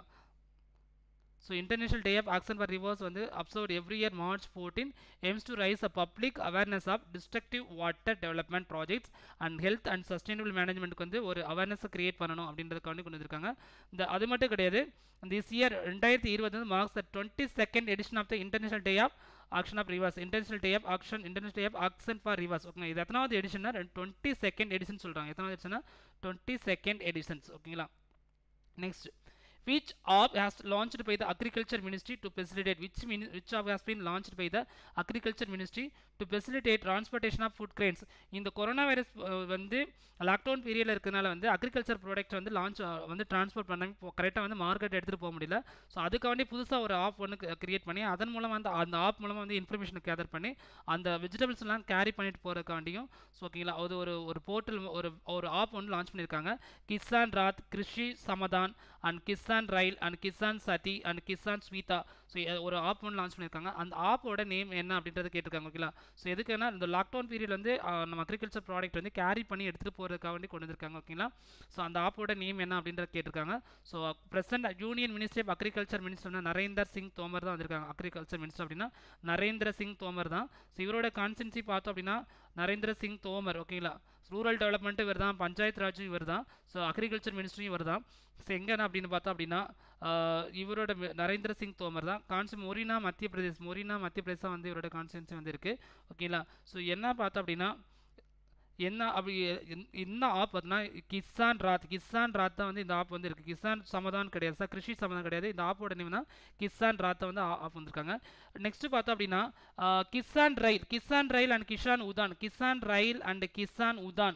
so international day of action for rivers வந்து observe every year March fourteen aims to raise a public awareness of destructive water development projects and health and sustainable மேனேஜ்மெண்ட்டுக்கு வந்து ஒரு அவேர்னஸை கிரியேட் பண்ணணும் அப்படின்றதுக்காண்டி கொண்டு வந்திருக்காங்க இந்த அது மட்டும் கிடையாது திஸ் இயர் ரெண்டாயிரத்தி இருபது வந்து marks the twenty second edition of the international day of action of rivers international day of action international day of action for rivers okay இது எத்தனாவது எடிஷன்னா டுவெண்ட்டி செகண்ட் எடிஷன் சொல்கிறாங்க எத்தனாவது எடிஷன்னா டுவெண்ட்டி செகண்ட் எடிஷன்ஸ் ஓகேங்களா next which app has launched by the agriculture ministry to facilitate which mini- which app has been launched by the agriculture ministry to facilitate transportation of food grains இந்த corona virus வந்து lockdown பீரியடில் இருக்கிறனால வந்து agriculture product வந்து launch வந்து transport பண்ண கரெக்டாக வந்து மார்க்கெட் எடுத்துகிட்டு போக முடியல ஸோ அதுக்காண்டி புதுசாக ஒரு ஆப் ஒன்று கிரியேட் பண்ணி அதன் மூலமாக அந்த அந்த ஆப் மூலமாக வந்து இன்ஃபர்மேஷனை கேதர் பண்ணி அந்த வெஜிடபிள்ஸ்லாம் கேரி பண்ணிட்டு போகிறக்காண்டியும் ஸோ ஓகேங்களா அது ஒரு ஒரு போர்ட்டல் ஒரு ஒரு ஆப் ஒன்று லான்ச் பண்ணியிருக்காங்க Kisan Rath Krishi Samadhan and Kisan rail and Kisan Sathi and Kisan Suvidha so ஒரு ஆப் ஒன்று லான்ச் பண்ணியிருக்காங்க அந்த ஆப்போட நேம் என்ன அப்படின்றத கேட்டிருக்காங்க ஓகேங்களா ஸோ எதுக்குன்னா இந்த லாக்டவுன் பீரியட் வந்து ஆஹ், நம்ம அக்ரிகல்ச்சர் ப்ராடக்ட் வந்து கேரி பண்ணி எடுத்துகிட்டு போகிறதுக்காக வேண்டி கொண்டு வந்திருக்காங்க ஓகேங்களா ஸோ அந்த ஆப்போட நேம் என்ன அப்படின்றத கேட்டிருக்காங்க so present union ministry of agriculture minister Narendra Singh Tomar தான் வந்திருக்காங்க அக்ரிகல்ச்சர் மினிஸ்டர் அப்படின்னா நரேந்திர சிங் தோமர் தான் ஸோ இவரோட கான்சென்சி பார்த்தோம் அப்படின்னா நரேந்திர சிங் தோமர் ஓகேங்களா ரூரல் டெவலப்மெண்ட்டு இவர் தான் பஞ்சாயத்து ராஜும் இவர் தான் ஸோ அக்ரிகல்ச்சர் மினிஸ்ட்ரியும் இவர் தான் ஸோ எங்கன்னா அப்படின்னு பார்த்தோம் அப்படின்னா ஆஹ், இவரோட மி- நரேந்திர சிங் தோமர் தான் கான்சி மொரினா மத்திய பிரதேஷ் மொரினா மத்திய பிரதேஷ் தான் வந்து இவரோட கான்ஸ்டியன்சி வந்து இருக்குது ஓகேங்களா ஸோ என்ன பார்த்தோம் அப்படின்னா என்ன அப்படி என்- என்ன ஆப் பார்த்தீங்கன்னா கிசான் ராத் கிசான் ராத் தான் வந்து இந்த ஆப் வந்து இருக்குது கிசான் சமதான் கிடையாது சார் கிருஷி சமதான் கிடையாது இந்த ஆப்போட நேம் தான் கிசான் ராத்தை வந்து ஆப் வந்திருக்காங்க நெக்ஸ்ட் பார்த்தோம் அப்படின்னா ah, Kisan rail Kisan rail and Kisan Udan Kisan rail and Kisan Udan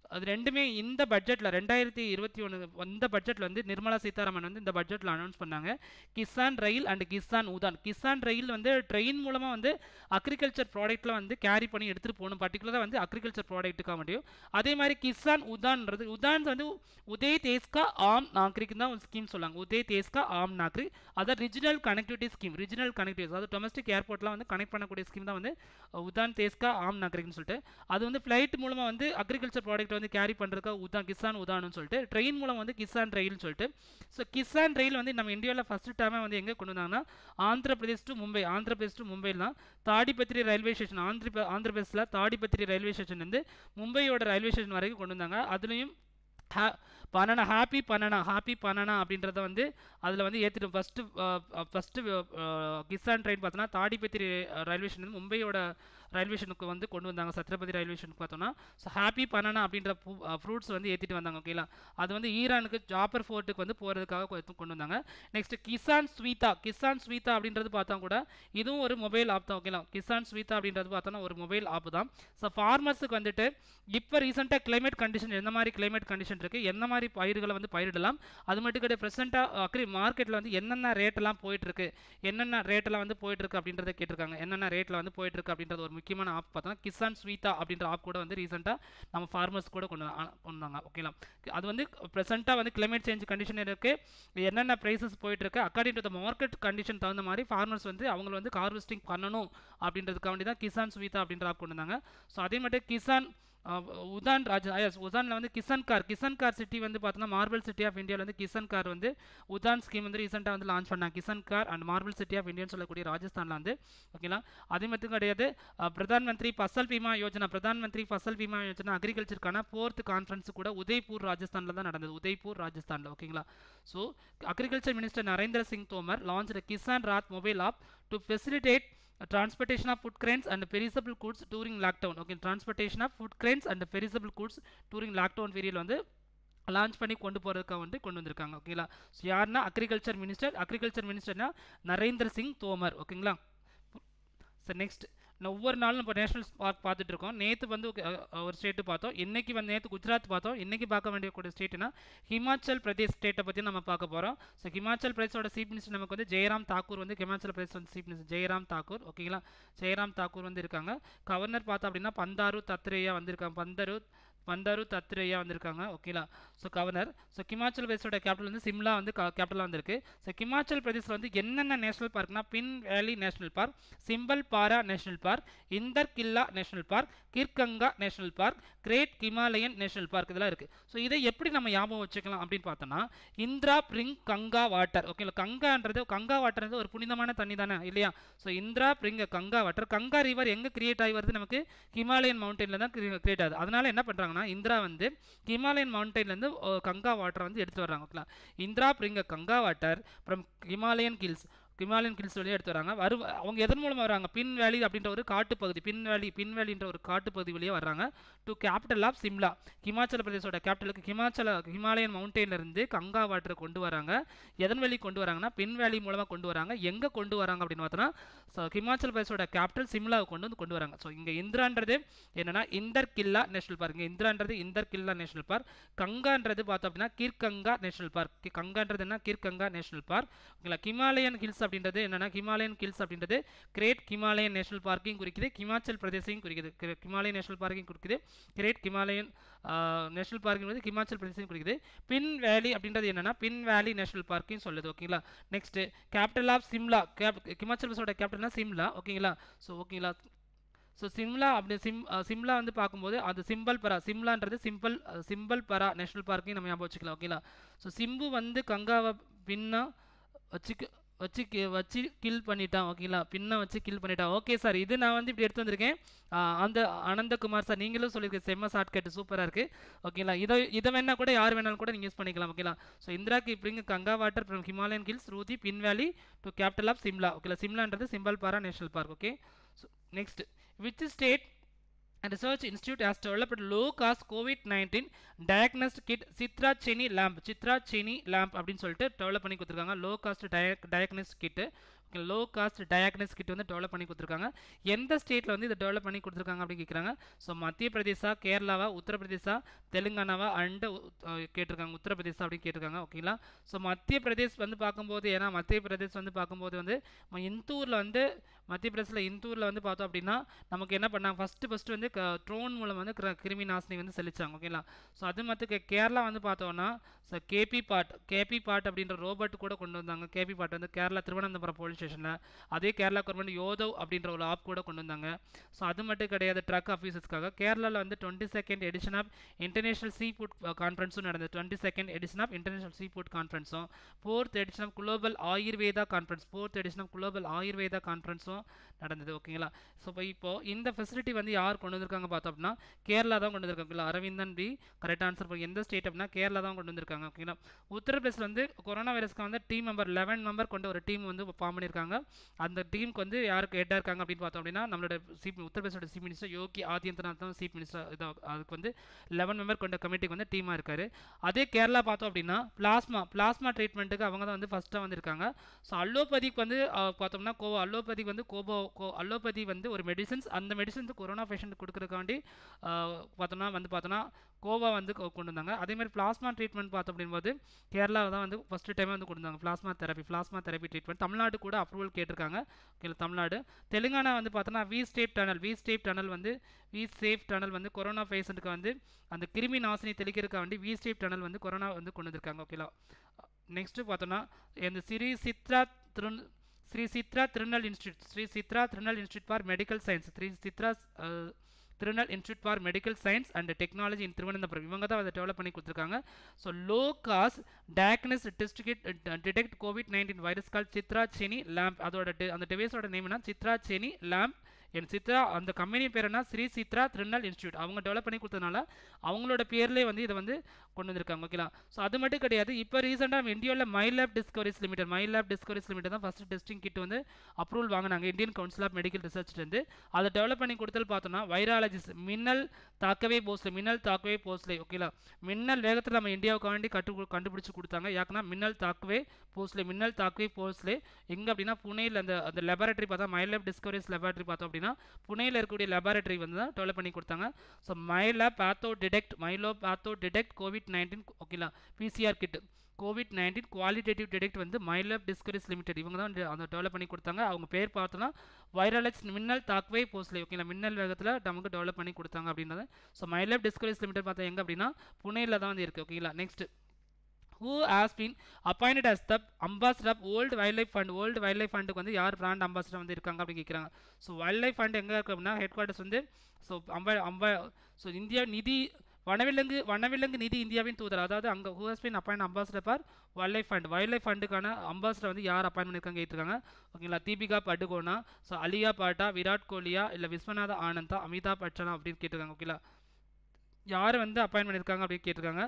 அது ரெண்டுமே இந்த பட்ஜெட்டில் ரெண்டாயிரத்தி இருபத்தி ஒன்று இந்த பட்ஜெட்டில் வந்து நிர்மலா சீதாராமன் வந்து இந்த பட்ஜெட்டில் அனௌன்ஸ் பண்ணாங்க Kisan rail and Kisan Udan Kisan rail வந்து ட்ரெயின் மூலமாக வந்து அக்ரிகல்ச்சர் ப்ராடக்ட்டில் வந்து கேரி பண்ணி எடுத்துகிட்டு போகணும் பர்டிகுலராக வந்து அக்ரிகல்ச்சர் ப்ராடக்ட்டுக்காக முடியும் அதே மாதிரி கிசான் உதான்றது உதான் வந்து உதய் தேஸ்கா ஆம் நாக்ரிக்கு தான் ஒரு ஸ்கீம் சொல்லாங்க உதய் தேஸ்கா ஆம் நாக்ரி அதான் regional connectivity scheme regional connectivity அதாவது டொமஸ்டிக் ஏர்போர்ட்லாம் வந்து கனெக்ட் பண்ணக்கூடிய ஸ்கீம் தான் வந்து உதான் தேஸ்கா ஆம் நாக்ரிக்னு சொல்லிட்டு அது வந்து ஃப்ளைட் மூலமாக வந்து அக்ரிகல்ச்சர் ப்ராடக்ட் வந்து கேரி பண்ணுறதுக்காக உதான் கிசான் உதான்னு சொல்லிட்டு ட்ரெயின் மூலம் வந்து கிசான் ரயில்னு சொல்லிட்டு ஸோ கிசான் ரயில் வந்து நம்ம இந்தியாவில் ஃபஸ்ட்டு டைமே வந்து எங்கே கொண்டு வந்தாங்கன்னா ஆந்திர பிரதேஷ் டு மும்பை ஆந்திர பிரதேஷ் டு மும்பையில் தான் தாடிபத்திரி ரயில்வே ஸ்டேஷன் ஆந்திர ஆந்திர பிரதேஷில் தாடிபத்திரி ரயில்வே ஸ்டேஷன் வந்து மும்பையோட ரயில்வே ஸ்டேஷன் வரைக்கும் கொண்டு வந்தாங்க அதுலேயும் ஹே banana happy banana happy banana அப்படின்றத வந்து அதில் வந்து ஏற்றிட்டு ஃபஸ்ட்டு ஃபஸ்ட்டு கிசான் ட்ரெயின் பார்த்தோன்னா தாடிபத்திரி ரயில்வே ஸ்டேஷன் மும்பையோட ரயில்வே ஸ்டேஷனுக்கு வந்து கொண்டு வந்தாங்க சத்ரபதி ரயில்வே ஸ்டேஷனுக்கு பார்த்தோன்னா ஸோ ஹாப்பி பனானா அப்படின்ற ஃப்ரூட்ஸ் வந்து ஏற்றிட்டு வந்தாங்க ஓகேங்களா அது வந்து ஈரானுக்கு ஜாப்பர் ஃபோர்ட்டுக்கு வந்து போகிறதுக்காக கொண்டு வந்தாங்க நெக்ஸ்ட் கிசான் ஸ்வீதா கிசான் ஸ்வீதா அப்படின்றது பார்த்தா கூட இதுவும் ஒரு மொபைல் ஆப் தான் ஓகேங்களா கிசான் ஸ்வீதா அப்படின்றது பார்த்தோன்னா ஒரு மொபைல் ஆப் தான் ஸோ ஃபார்மர்ஸுக்கு வந்துட்டு இப்போ ரீசெண்டாக கிளைமேட் கண்டிஷன் எந்த மாதிரி கிளைமேட் கண்டிஷன் இருக்குது எந்த மாதிரி பயிர்களை வந்து பயிரிடலாம் அது மட்டும் கிடையாது ப்ரெசென்ட்டாக அக்ரி மார்க்கெட்டில் வந்து என்னென்ன ரேட்டெல்லாம் போயிட்டுருக்கு என்னென்ன ரேட்டெல்லாம் வந்து போயிட்டுருக்கு அப்படின்றத கேட்டிருக்காங்க என்னென்ன ரேட்டில் வந்து போயிட்டுருக்கு அப்படின்றது ஒரு முக்கியமான ஆப் பார்த்தோன்னா கிசான் ஸ்வீதா அப்படின்ற ஆப் கூட வந்து ரீசெண்டாக நம்ம ஃபார்மர்ஸ் கூட கொண்டு வந்தா- கொண்டு வந்தாங்க ஓகேங்களா அது வந்து ப்ரெசென்ட்டாக வந்து கிளைமேட் சேஞ்ச் கண்டிஷன் இருக்குது என்னென்ன ப்ரைஸஸ் போயிட்டுருக்கு according to the market condition தகுந்த மாதிரி ஃபார்மர்ஸ் வந்து அவங்கள வந்து ஹார்வெஸ்டிங் பண்ணணும் அப்படின்றதுக்காக வேண்டி தான் கிசான் ஸ்வீதா அப்படின்ற ஆப் கொண்டு வந்தாங்க ஸோ அதே மாதிரி கிசான் அஹ், உதான் ராஜ் எஸ் உதானில் வந்து Kishangarh Kishangarh city வந்து பார்த்தோன்னா மார்பிள் சிட்டி ஆஃப் இந்தியாவில் வந்து கிசான் கார் வந்து உதான் ஸ்கீம் வந்து ரீசெண்டாக வந்து லான்ச் பண்ணாங்க Kishangarh and marble city of இந்தியான்னு சொல்லக்கூடிய ராஜஸ்தானில் வந்து ஓகேங்களா அதே மட்டும் கிடையாது அஹ், பிரதான் மந்திரி ஃபசல் பீமா யோஜனா பிரதான் மந்திரி ஃபசல் பீமா யோஜனா அக்ரிகல்ச்சருக்கான ஃபோர்த் கான்ஃபரன்ஸ் கூட உதய்பூர் ராஜஸ்தானில் தான் நடந்தது உதய்பூர் ராஜஸ்தானில் ஓகேங்களா so agriculture minister Narendra Singh Tomar launch Kisan Rath mobile app to facilitate transportation of food grains and perishable goods during lockdown okay transportation of food grains and perishable goods during lockdown period வந்து லான்ச் பண்ணி கொண்டு போகிறதுக்காக வந்து கொண்டு வந்திருக்காங்க ஓகேங்களா ஸோ யாருன்னா அக்ரிகல்ச்சர் மினிஸ்டர் அக்ரிகல்ச்சர் மினிஸ்டர்னா நரேந்திர சிங் தோமர் ஓகேங்களா சார் நெக்ஸ்ட் நான் ஒவ்வொரு நாளும் இப்போ நேஷனல் பார்க் பார்த்துட்டு இருக்கோம் நேற்று வந்து ஒரு- அஹ் ஒரு ஸ்டேட்டு பார்த்தோம் இன்னைக்கு வந்து நேற்று குஜராத் பார்த்தோம் இன்னைக்கு பார்க்க வேண்டிய கூடிய ஸ்டேட்னா ஹிமாச்சல் பிரதேஷ் ஸ்டேட்டை பற்றி நம்ம பார்க்க போகிறோம் ஸோ ஹிமாச்சல் பிரதேஷோட சீஃப் மினிஸ்டர் நமக்கு வந்து ஜெயராம் தாக்கூர் வந்து ஹிமாச்சல் பிரதேஷ் வந்து சீஃப் மினிஸ்டர் ஜெயராம் தாக்கூர் ஓகேங்களா ஜெயராம் தாக்கூர் வந்து இருக்காங்க கவர்னர் பார்த்தோம் அப்படின்னா பந்தாரு தத்ரேயா வந்திருக்காங்க பந்தரு பந்தாரு தத்ரேயா வந்திருக்காங்க ஓகேங்களா ஸோ கவர்னர் ஸோ ஹிமாச்சல் பிரதேஷோட கேபிட்டல் வந்து சிம்லா வந்து கேபிட்டலாக வந்திருக்கு ஸோ ஹிமாச்சல் பிரதேஷில் வந்து என்னென்ன நேஷனல் பார்க்னா Pin valley national park Simbalbara national park Inderkilla national park Khirganga national park great Himalayan national park இதெல்லாம் இருக்குது ஸோ இதை எப்படி நம்ம ஞாபகம் வச்சுக்கலாம் அப்படின்னு பார்த்தோன்னா இந்திரா பிரிங் கங்கா வாட்டர் ஓகேங்களா கங்கான்றது கங்கா வாட்டர்ன்றது ஒரு புனிதமான தண்ணி தானே இல்லையா so Indira bring Ganga water Ganga river எங்கே கிரியேட் ஆகி வருது நமக்கு ஹிமாலயன் மவுண்டனில் தான் கிரியேட் ஆகுது அதனால என்ன பண்ணுறாங்கன்னா இந்திரா வந்து ஹிமாலயன் மவுண்டன்லேருந்து கங்கா வாட்டரை வந்து எடுத்து வர்றாங்க ஓகேங்களா Indira bring Ganga water from Himalayan hills Himalayan hills வழியாக எடுத்து வராங்க வரு அவங்க எதன் மூலமாக வராங்க பின் வேலி அப்படின்ற ஒரு காட்டுப்பகுதி பின் வேலி பின் வேலின்ற ஒரு காட்டுப்பகுதி வழியாக வர்றாங்க to capital of Shimla Himachal பிரதேசோட கேபிட்டலுக்கு ஹிமாச்சல ஹிமாலயன் மவுண்டன்லேருந்து கங்கா வாட்டரை கொண்டு வராங்க எதன் வழி கொண்டு வராங்கன்னா பின் வேலி மூலமாக கொண்டு வராங்க எங்கே கொண்டு வராங்க அப்படின்னு பார்த்தோன்னா ஸோ ஹிமாச்சல் பிரதேசோட கேபிட்டல் சிம்லாவை கொண்டு வந்து கொண்டு வராங்க ஸோ இங்கே இந்திரான்றது என்னன்னா இந்தர் கில்லா நேஷனல் பார்க் இங்கே இந்திரான்றது இந்தர் கில்லா நேஷனல் பார்க் கங்கான்றது பார்த்தோம் அப்படின்னா கீர்கங்கா நேஷனல் பார்க் கங்கான்றது என்ன கீர்கங்கா நேஷனல் பார்க் ஓகேங்களா ஹிமாலயன் ஹில்ஸ் அப்படின்றது என்னன்னா ஹிமாலயன் ஹில்ஸ் அப்படின்றது கிரேட் ஹிமாலயன் நேஷனல் பார்க்கையும் குறிக்குது ஹிமாச்சல் பிரதேசையும் குறிக்குது கிர- ஹிமாலயன் நேஷனல் பார்க்கையும் குறிக்குது கிரேட் ஹிமாலயன் நேஷனல் பார்க்கிங் வந்து ஹிமாச்சல் பிரதேசையும் குறிக்குது பின் வேலி அப்படின்றது என்னன்னா பின் வேலி நேஷனல் பார்க்கையும் சொல்லுது ஓகேங்களா நெக்ஸ்ட் கேபிட்டல் ஆஃப் சிம்லா கேப் ஹிமாச்சல் பிரதேசோட கேபிட்டல்னா சிம்லா ஓகேங்களா ஸோ ஓகேங்களா ஸோ சிம்லா அப்படி சிம் அஹ் சிம்லா வந்து பார்க்கும்போது அது சிம்பல் பரா சிம்லான்றது சிம்பிள் சிம்பல் பரா நேஷனல் பார்க்கையும் நம்ம ஞாபகம் வச்சுக்கலாம் ஓகேங்களா ஸோ சிம்பு வந்து கங்காவை பின்னா வச்சுக்க வச்சு கி- வச்சு கில் பண்ணிட்டான் ஓகேங்களா பின்ன வச்சு கில் பண்ணிட்டான் ஓகே சார் இது நான் வந்து இப்படி எடுத்து வந்திருக்கேன் ஆ, அந்த அனந்தகுமார் சார் நீங்களும் சொல்லியிருக்க செம்ம ஷார்ட்கட் சூப்பராக இருக்குது ஓகேங்களா இதை இதை வேணா கூட யார் வேணாலும் கூட நீங்கள் யூஸ் பண்ணிக்கலாம் ஓகேங்களா ஸோ இந்திராக்கு இப்படிங்க Ganga water from Himalayan hills ரூதி Pin valley to capital of Shimla ஓகேங்களா சிம்லான்றது Simbalbara national park okay so next which state research institute has developed low cost covid-19 diagnosed kit Chitra gene lamp Chitra gene lamp அப்படின்னு சொல்லிட்டு டெவலப் பண்ணி கொடுத்துருக்காங்க low cost diagnose kit low cost diagnose kit வந்து develop பண்ணி கொடுத்துருக்காங்க எந்த ஸ்டேட்டில் வந்து இதை டெவலப் பண்ணி கொடுத்துருக்காங்க அப்படின்னு கேட்குறாங்க ஸோ மத்திய பிரதேசா கேரளாவா உத்தரப்பிரதேசா தெலுங்கானாவா அண்டு கேட்டிருக்காங்க உத்தரப்பிரதேசா அப்படின்னு கேட்டிருக்காங்க ஓகேங்களா ஸோ மத்திய பிரதேஷ் வந்து பார்க்கும்போது ஏன்னா மத்திய பிரதேஷ் வந்து பார்க்கும்போது வந்து நம்ம இந்தூரில் வந்து மத்திய பிரதேசில் இந்தூரில் வந்து பார்த்தோம் அப்படின்னா நமக்கு என்ன பண்ணாங்க ஃபஸ்ட்டு ஃபஸ்ட்டு வந்து ட்ரோன் மூலம் வந்து கிர- கிருமி நாசினி வந்து செலுத்தாங்க ஓகேங்களா ஸோ அது மற்ற கேரளா வந்து பார்த்தோன்னா so KP bot KP bot அப்படின்ற ரோபோட் கூட கொண்டு வந்தாங்க கேபி பாட் வந்து கேரளா திருவனந்தபுரம் போலீஸ் ஸ்டேஷனில் அதே கேரளா கவர்மெண்ட் யோதவ் அப்படின்ற ஒரு ஆப் கூட கொண்டு வந்தாங்க ஸோ அது மட்டும் கிடையாது ட்ரக் ஆஃபீஸர்ஸ்க்காக கேரளாவில் வந்து twenty second edition of international seafood கான்ஃபரன்ஸும் நடந்தது twenty second edition of international seafood கான்ஃபரன்ஸும் fourth edition of global Ayurveda conference fourth edition of global Ayurveda கான்ஃபரன்ஸும் நடந்தது ஓகேங்களா ஸோ இப்போ இப்போ இந்த ஃபெசிலிட்டி வந்து யார் கொண்டு வந்திருக்காங்க பார்த்தோம் அப்படின்னா கேரளா தான் கொண்டு வந்திருக்காங்க அரவிந்தன் பி கரெக்ட் ஆன்சர் எந்த ஸ்டேட் அப்படின்னா கேரளா தான் கொண்டு வந்திருக்காங்க ஓகேங்களா உத்தரப்பிரதேசில் வந்து கொரோனா வைரஸ்க்கு வந்து டீம் மெம்பர் லெவன் மெம்பர் கொண்ட ஒரு டீம் வந்து ஃபார்ம் பண்ணியிருக்காங்க அந்த டீமுக்கு வந்து யாருக்கு ஹெட்டாக இருக்காங்க அப்படின்னு பார்த்தோம் அப்படின்னா நம்மளோட சீஃப் உத்தரப்பிரதேசோட சீஃப் மினிஸ்டர் யோகி ஆதித்யநாத் தான் சீஃப் மினிஸ்டர் இது அதுக்கு வந்து லெவன் மெம்பர் கொண்ட கமிட்டிக்கு வந்து டீமாக இருக்காரு அதே கேரளா பார்த்தோம் அப்படின்னா பிளாஸ்மா பிளாஸ்மா ட்ரீட்மெண்ட்டுக்கு அவங்க தான் வந்து ஃபஸ்ட்டாக வந்திருக்காங்க ஸோ அலோபதிக்கு வந்து அஹ், பார்த்தோம்னா கோ அலோபதிக்கு வந்து கோபோ கோ அலோபதி வந்து ஒரு மெடிசன்ஸ் அந்த மெடிசன்ஸ் கொரோனா பேஷண்ட் கொடுக்குறதுக்காண்டி அஹ், பார்த்தோம்னா வந்து பார்த்தோன்னா கோவா வந்து கொ- கொண்டு வந்தாங்க அதே மாதிரி பிளாஸ்மா ட்ரீட்மெண்ட் பார்த்தோம் அப்படின்போது கேரளா தான் வந்து ஃபஸ்ட்டு டைம் வந்து கொண்டு வந்தாங்க plasma therapy plasma therapy treatment Tamil Nadu கூட அப்ரூவல் கேட்டிருக்காங்க ஓகே தமிழ்நாடு தெலுங்கானா வந்து பார்த்தோன்னா V step tunnel V step tunnel வந்து வி சேஃப் டனல் வந்து கொரோனா பேஷண்ட்டுக்கு வந்து அந்த கிருமி நாசினி தெளிக்கிறதுக்காக வேண்டி வி ஸ்டேப் டனல் வந்து கொரோனா வந்து கொண்டு வந்திருக்காங்க ஓகேலா நெக்ஸ்ட்டு பார்த்தோன்னா இந்த ஸ்ரீ சித்ரா திருந் Sree Chitra Tirunal institute Sree Chitra Tirunal institute for medical science Sree Chitra uh, Tirunal institute for medical science and technology in Thiruvananthapuram இவங்க தான் அதை டெவலப் பண்ணி கொடுத்துருக்காங்க so low cost diagnosis test kit detect COVID nineteen virus call Chitra gene lamp அதோட de- அந்த டிவைஸோட நேம் என்ன Chitra gene lamp N Chitra அந்த கம்பெனி பேர் என்ன ஸ்ரீ சித்ரா திருநெல் இன்ஸ்டியூட் அவங்க டெவலப் பண்ணி கொடுத்ததுனால அவங்களோட பேர்லேயே வந்து இதை வந்து கொண்டு வந்திருக்காங்க ஓகேலா ஸோ அது மட்டும் கிடையாது இப்போ ரீசெண்டாக இந்தியாவில் Mylab discoveries limited Mylab discoveries limited தான் ஃபஸ்ட்டு டெஸ்டிங் கிட் வந்து அப்ரூவல் வாங்கினாங்க இந்தியன் கவுன்சில் ஆஃப் மெடிக்கல் ரிசர்ச்லேருந்து அதை டெவலப் பண்ணி கொடுத்தது பார்த்தோம்னா வைராலஜிஸ்ட் மின்னல் தாக்கவே போஸ்லே மின்னல் தாக்கவே போஸ்லே ஓகேலா மின்னல் வேகத்தில் நம்ம இந்தியாவுக்கு வேண்டி கட்டு கண்டுபிடிச்சு கொடுத்தாங்க யாருக்குன்னா மின்னல் தாக்கவே போஸ்லே மின்னல் தாக்கவே போஸ்லே எங்கே அப்படின்னா புனேயில் அந்த அந்த லெபார்ட்டரி பார்த்தா மை லேப் டிஸ்கவரிஸ் லெபார்ட்டரி பார்த்தோம் அப்படின்னா புனேயில் இருக்கக்கூடிய லெபார்ட்டரி வந்து தான் டெவலப் பண்ணி கொடுத்தாங்க so Mylab PathoDetect Mylab PathoDetect COVID nineteen ஓகேலா PCR kit COVID nineteen qualitative detect வந்து மைலப் டிஸ்கரிஸ் லிமிடெட் இவங்க தான் அந்த டெவலப் பண்ணி கொடுத்தாங்க அவங்க பேர் பார்த்தோன்னா வைரலக்ஸ் மின்னல் தாக்வே போஸ்ட்லே ஓகேங்களா மின்னல் வேகத்தில் நமக்கு டெவலப் பண்ணி கொடுத்தாங்க அப்படின்றது ஸோ மைலப் டிஸ்கரிஸ் லிமிடெட் பார்த்தா எங்கே அப்படின்னா புனேயில் தான் வந்து இருக்குது ஓகேங்களா next who has been appointed as the ambassador of world wildlife fund world wildlife ஃபண்டுக்கு வந்து யார் பிராண்ட் அம்பாசிடர் வந்து இருக்காங்க அப்படின்னு கேட்குறாங்க ஸோ வைல்ட் லைஃப் ஃபண்ட் எங்கே இருக்குது அப்படின்னா ஹெட் குவார்ட்டர்ஸ் வந்து ஸோ அம்பா அம்பா ஸோ இந்தியா நிதி வனவிலங்கு வனவிலங்கு நிதி இந்தியாவின் தூதர் அதாவது அங்கே who has been appoint ambassador for wildlife fund wildlife ஃபண்டுக்கான அம்பாசிடர் வந்து யார் அப்பாயின் பண்ணியிருக்காங்க கேட்டிருக்காங்க ஓகேங்களா தீபிகா படுகோனா ஸோ அலியா பாட்டா விராட் கோலியா இல்லை விஸ்வநாத ஆனந்தா அமிதாப் பச்சனா அப்படின்னு கேட்டிருக்காங்க ஓகேங்களா யார் வந்து அப்பாயின் பண்ணியிருக்காங்க அப்படின்னு கேட்டிருக்காங்க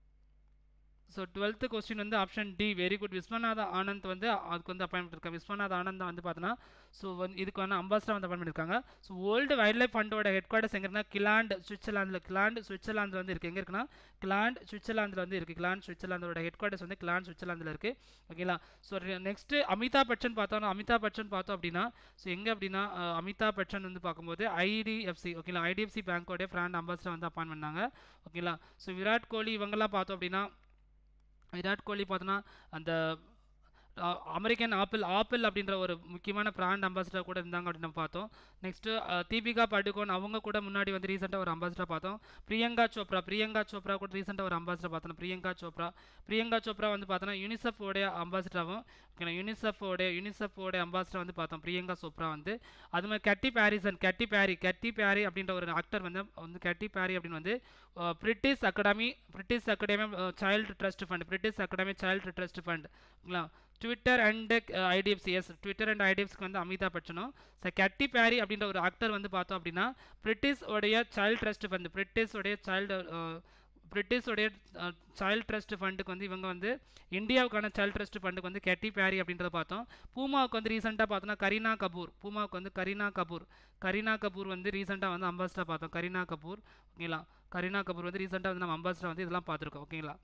ஸோ டுவெல்த்து கொஸ்டின் வந்து option D very good Viswanatha Anand வந்து அதுக்கு வந்து அப்பாயின் பண்ணியிருக்காங்க விஸ்வநாத ஆனந்த் வந்து பார்த்தோன்னா ஸோ வந்து இதுக்கு வந்து அம்பாசிடர் வந்து அப்பாயின் பண்ணியிருக்காங்க ஸோ வேர்ல்டு வைல்ட் லைஃப் ஃபண்டோட ஹெட் குவார்ட்டர்ஸ் எங்கன்னா கிளாண்ட் சுவிட்சர்லாந்தில் கிளாண்ட் சுவிட்சர்லாந்தில் வந்து இருக்குது எங்கே இருக்குன்னா கிளாண்ட் சுவிட்சர்லாந்தில் வந்து இருக்குது கிளாண்ட் சுவிட்சர்லாந்தோட ஹெட் குவார்ட்டர்ஸ் வந்து கிளாண்ட் சுவிட்சர்லாந்தில் இருக்குது ஓகேங்களா ஸோ நெக்ஸ்ட்டு அமிதாப் பச்சன் பார்த்தோம்னா அமிதாப் பச்சன் பார்த்தோம் அப்படின்னா ஸோ எங்கே அப்படின்னா அஹ், அமிதாப் பச்சன் வந்து பார்க்கும்போது ஐடிஎஃப்சி ஓகேங்களா ஐடிஎஃப்சி பேங்க்கோடைய பிராண்ட் அம்பாசிடர் வந்து அப்பாயின் பண்ணாங்க ஓகேங்களா ஸோ விராட் கோலி இவங்கெல்லாம் பார்த்தோம் அப்படின்னா விராட் கோலி பார்த்தோன்னா அந்த அஹ், அமெரிக்கன் ஆப்பிள் ஆப்பிள் அப்படின்ற ஒரு முக்கியமான பிராண்ட் அம்பாசிடர் கூட இருந்தாங்க அப்படின்னு நம்ம பார்த்தோம் நெக்ஸ்ட்டு தீபிகா படுகோன் அவங்க கூட முன்னாடி வந்து ரீசெண்டாக ஒரு அம்பாசிடர் பார்த்தோம் பிரியங்கா சோப்ரா பிரியங்கா சோப்ரா கூட ரீசெண்டாக ஒரு அம்பாசிடர் பார்த்தோம் பிரியங்கா சோப்ரா பிரியங்கா சோப்ரா வந்து பார்த்தோன்னா யூனிசெஃப் உடைய அம்பாசிடராகவும் ஓகே யூனிசெஃப் உடைய யூனிசெஃப் உடைய அம்பாசிடர் வந்து பார்த்தோம் பிரியங்கா சோப்ரா வந்து அது மாதிரி கட்டி பேரிசன் கட்டி பேரி கட்டி பேரி அப்படின்ற ஒரு ஆக்டர் வந்து வந்து கட்டி பேரி அப்படின்னு வந்து British academy British academy child trust fund British academy child trust fund ஓகேங்களா Twitter and IDFC S Twitter and ஐடிஎஃப்சிக்கு வந்து அமிதாப் பச்சனும் ஸோ கட்டி பேரி அப்படின்ற ஒரு ஆக்டர் வந்து பார்த்தோம் அப்படின்னா பிரிட்டிஷ் உடைய சைல்டு ட்ரஸ்ட் ஃபண்ட் பிரிட்டிஷ் உடைய சைல்டு பிரிட்டிஷோடைய சைல்ட் ட்ரஸ்ட் ஃபண்டுக்கு வந்து இவங்க வந்து இந்தியாவுக்கான சைல்ட் ட்ரஸ்ட் ஃபண்டுக்கு வந்து கெட்டி பேரி அப்படின்றத பார்த்தோம் பூமாவுக்கு வந்து ரீசெண்டாக பார்த்தோன்னா கரீனா கபூர் பூமாவுக்கு வந்து கரீனா கபூர் கரீனா கபூர் வந்து ரீசெண்டாக வந்து அம்பாசிடர் பார்த்தோம் கரீனா கபூர் ஓகேங்களா கரீனா கபூர் வந்து ரீசெண்டாக வந்து நம்ம அம்பாசிடர் வந்து இதெல்லாம் பார்த்துருக்கோம் ஓகேங்களா